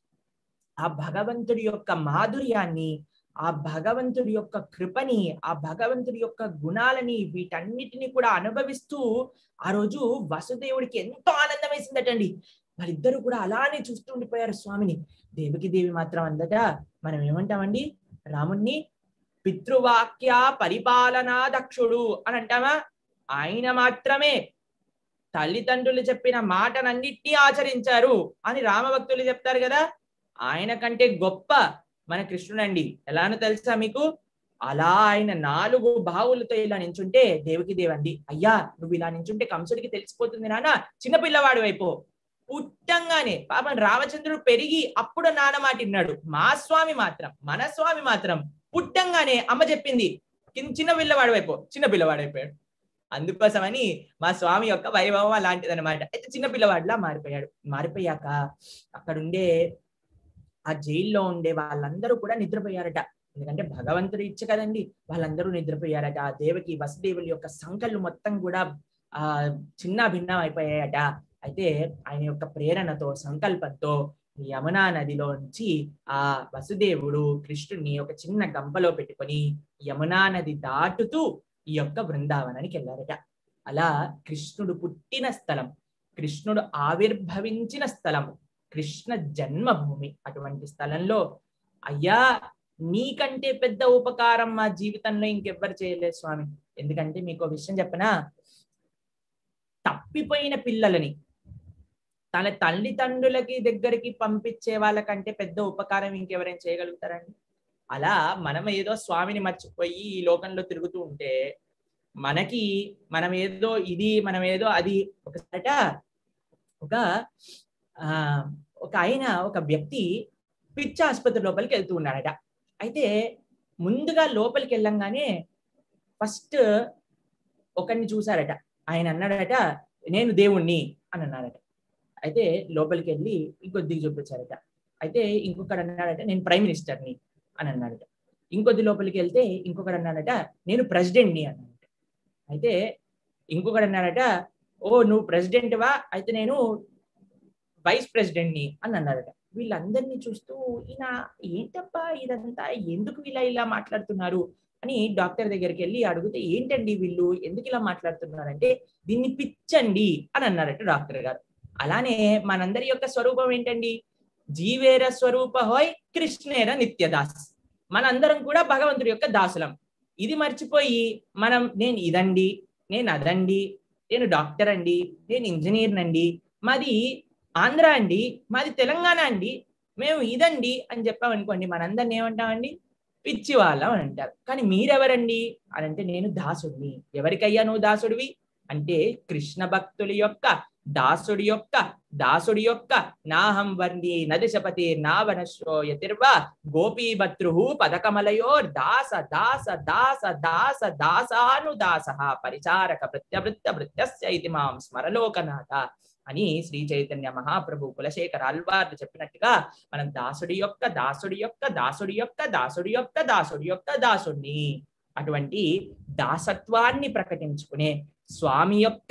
ఆ భగవంతుడి యొక్క మాధుర్యాన్ని ఆ భగవంతుడి యొక్క కృపని ఆ భగవంతుడి యొక్క గుణాలని వీటన్నిటిని కూడా అనుభవిస్తూ ఆ రోజు వసుదేవుడికి ఎంతో ఆనందం వేసిందటండి వాళ్ళిద్దరూ కూడా అలానే చూస్తూ ఉండిపోయారు స్వామిని దేవికి దేవి మాత్రం అందట మనం ఏమంటామండి రాముణ్ణి పితృవాక్య పరిపాలనా దక్షుడు అని అంటామా ఆయన మాత్రమే తల్లిదండ్రులు చెప్పిన మాటనన్నిటినీ ఆచరించారు అని రామభక్తులు చెప్తారు కదా ఆయన కంటే గొప్ప మన కృష్ణుడండి ఎలానో తెలుసా మీకు అలా ఆయన నాలుగు బావులతో ఇలా నించుంటే దేవికి దేవండి అయ్యా నువ్వు ఇలా నించుంటే కంసుడికి తెలిసిపోతుంది నాన్న చిన్నపిల్లవాడు వైపు పుట్టంగానే పాపం రామచంద్రుడు పెరిగి అప్పుడు నాన్న మాట విన్నాడు మా స్వామి మాత్రం మన స్వామి మాత్రం పుట్టంగానే అమ్మ చెప్పింది కింద చిన్న పిల్లవాడు వైపు చిన్న పిల్లవాడు అయిపోయాడు అందుకోసమని మా స్వామి యొక్క వైభవం అలాంటిది అనమాట అయితే చిన్న పిల్లవాడిలా మారిపోయాడు మారిపోయాక అక్కడ ఉండే ఆ జైల్లో ఉండే వాళ్ళందరూ కూడా నిద్రపోయారట ఎందుకంటే భగవంతుడు ఇచ్చ కదండి వాళ్ళందరూ నిద్రపోయారట ఆ దేవకి వసుదేవుల యొక్క సంకళ్ళు మొత్తం కూడా ఆ చిన్న భిన్నం అయిపోయాయట అయితే ఆయన యొక్క ప్రేరణతో సంకల్పంతో యమునా నదిలోంచి ఆ వసుదేవుడు కృష్ణుడిని ఒక చిన్న గంపలో పెట్టుకొని యమునా నది దాటుతూ ఈ యొక్క బృందావనానికి వెళ్ళారట అలా కృష్ణుడు పుట్టిన స్థలం కృష్ణుడు ఆవిర్భవించిన స్థలం కృష్ణ జన్మభూమి అటువంటి స్థలంలో అయ్యా నీకంటే పెద్ద ఉపకారం మా జీవితంలో ఇంకెవ్వరు చేయలేదు స్వామి ఎందుకంటే మీకు ఒక విషయం చెప్పనా తప్పిపోయిన పిల్లలని తన తల్లిదండ్రులకి దగ్గరికి పంపించే వాళ్ళకంటే పెద్ద ఉపకారం ఇంకెవరైనా చేయగలుగుతారండి అలా మనం ఏదో స్వామిని మర్చిపోయి ఈ లోకంలో తిరుగుతూ ఉంటే మనకి మనం ఏదో ఇది మనం ఏదో అది ఒకసారట ఒక ఆ ఒక ఆయన ఒక వ్యక్తి పిచ్చి ఆసుపత్రి లోపలికి వెళ్తూ ఉన్నాడట అయితే ముందుగా లోపలికి వెళ్ళంగానే ఫస్ట్ ఒకరిని చూసారట ఆయన అన్నాడట నేను దేవుణ్ణి అని అన్నాడట అయితే లోపలికి వెళ్ళి ఇంకొద్దిగా చూపించారట అయితే ఇంకొకడు అన్నాడట నేను ప్రైమ్ మినిస్టర్ని అని అన్నాడట ఇంకొద్ది లోపలికి వెళ్తే ఇంకొకడు అన్నాడట నేను ప్రెసిడెంట్ని అన్నాడట అయితే ఇంకొకడు అన్నాడట ఓ నువ్వు ప్రెసిడెంట్వా అయితే నేను వైస్ ప్రెసిడెంట్ని అని అన్నాడట వీళ్ళందరినీ చూస్తూ ఈయన ఏంటబ్బా ఇదంతా ఎందుకు ఇలా ఇలా మాట్లాడుతున్నారు అని డాక్టర్ దగ్గరికి వెళ్ళి అడిగితే ఏంటండి వీళ్ళు ఎందుకు ఇలా మాట్లాడుతున్నారంటే దీన్ని పిచ్చండి అని అన్నారట డాక్టర్ గారు అలానే మనందరి యొక్క స్వరూపం ఏంటండి జీవేర స్వరూప హోయ్ కృష్ణేర నిత్యదాస్ మనందరం కూడా భగవంతుడి యొక్క దాసులం ఇది మర్చిపోయి మనం నేను ఇదండి నేను అదండి నేను డాక్టర్ అండి నేను ఇంజనీర్ అండి మాది ఆంధ్ర అండి మాది తెలంగాణ అండి మేము ఇదండి అని చెప్పామనుకోండి మనందరిని ఏమంటామండి పిచ్చి వాళ్ళం అని అంటారు కానీ మీరెవరండి అని అంటే నేను దాసుడిని ఎవరికయ్యా నువ్వు దాసుడివి అంటే కృష్ణ భక్తుల యొక్క దాసుడి యొక్క దాసుడి యొక్క నాహం వర్ణి నదిశపతి నావనశ్రో యతిర్వ గోపీభద్రు పదకమలయో దాస దాస దాస దాస దాసాను దాస పరిచారక ప్రత్యవృత్త భృత్యస్య ఇది మాం స్మరలోకనాథ అని శ్రీ చైతన్య మహాప్రభు కులశేఖర అల్వార్లు చెప్పినట్టుగా మనం దాసుడి యొక్క దాసుడి యొక్క దాసుడి యొక్క దాసుడి యొక్క దాసుడి యొక్క దాసుడిని అటువంటి దాసత్వాన్ని ప్రకటించుకునే స్వామి యొక్క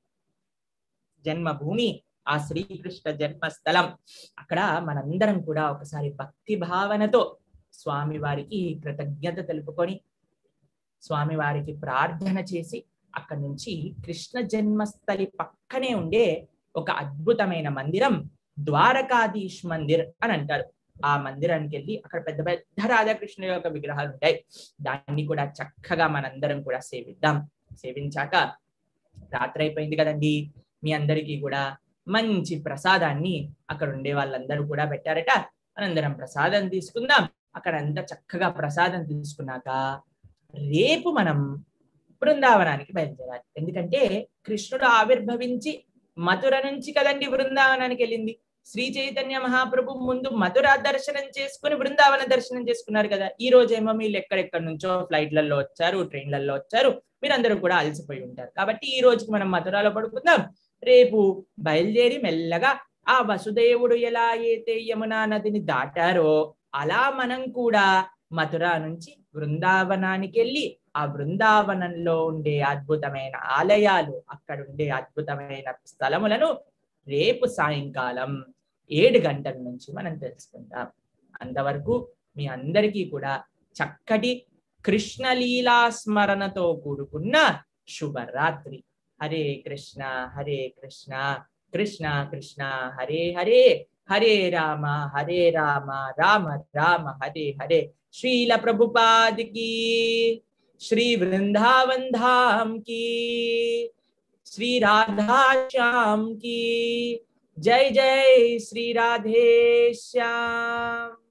జన్మభూమి ఆ శ్రీకృష్ణ జన్మస్థలం అక్కడ మనందరం కూడా ఒకసారి భక్తి భావనతో స్వామి వారికి కృతజ్ఞత తెలుపుకొని స్వామి వారికి ప్రార్థన చేసి అక్కడి నుంచి కృష్ణ జన్మస్థలి పక్కనే ఉండే ఒక అద్భుతమైన మందిరం ద్వారకాధీష్ మందిర్ అని అంటారు ఆ మందిరానికి వెళ్ళి అక్కడ పెద్ద పెద్ద రాధాకృష్ణ యొక్క విగ్రహాలు ఉంటాయి దాన్ని కూడా చక్కగా మనందరం కూడా సేవిద్దాం సేవించాక రాత్రి అయిపోయింది కదండి మీ అందరికీ కూడా మంచి ప్రసాదాన్ని అక్కడ ఉండే వాళ్ళందరూ కూడా పెట్టారట మనందరం ప్రసాదం తీసుకుందాం అక్కడ అంతా చక్కగా ప్రసాదం తీసుకున్నాక రేపు మనం బృందావనానికి బయలుదేరాలి ఎందుకంటే కృష్ణుడు ఆవిర్భవించి మధుర నుంచి కదండి బృందావనానికి వెళ్ళింది శ్రీ చైతన్య మహాప్రభు ముందు మధుర దర్శనం చేసుకుని బృందావన దర్శనం చేసుకున్నారు కదా ఈ రోజేమో మీరు ఎక్కడెక్కడి నుంచో ఫ్లైట్లలో వచ్చారు ట్రైన్లలో వచ్చారు మీరందరూ కూడా అలసిపోయి ఉంటారు కాబట్టి ఈ రోజుకి మనం మధురాలో పడుకుందాం రేపు బయలుదేరి మెల్లగా ఆ వసుదేవుడు ఎలా అయితే యమునా నదిని దాటారో అలా మనం కూడా మథుర నుంచి బృందావనానికి వెళ్ళి ఆ బృందావనంలో ఉండే అద్భుతమైన ఆలయాలు అక్కడ ఉండే అద్భుతమైన స్థలములను రేపు సాయంకాలం ఏడు గంటల నుంచి మనం తెలుసుకుందాం అంతవరకు మీ అందరికీ కూడా చక్కటి కృష్ణలీలా స్మరణతో కూడుకున్న శుభరాత్రి హరే కృష్ణ హరే కృష్ణ కృష్ణ కృష్ణ హరే హరే హరే రామ హరే రామ రామ రామ హరే హరే శ్రీల ప్రభుపాद की श्री वृंदावन धाम की श्री राधा श्याम की जय जय श्री राधे श्याम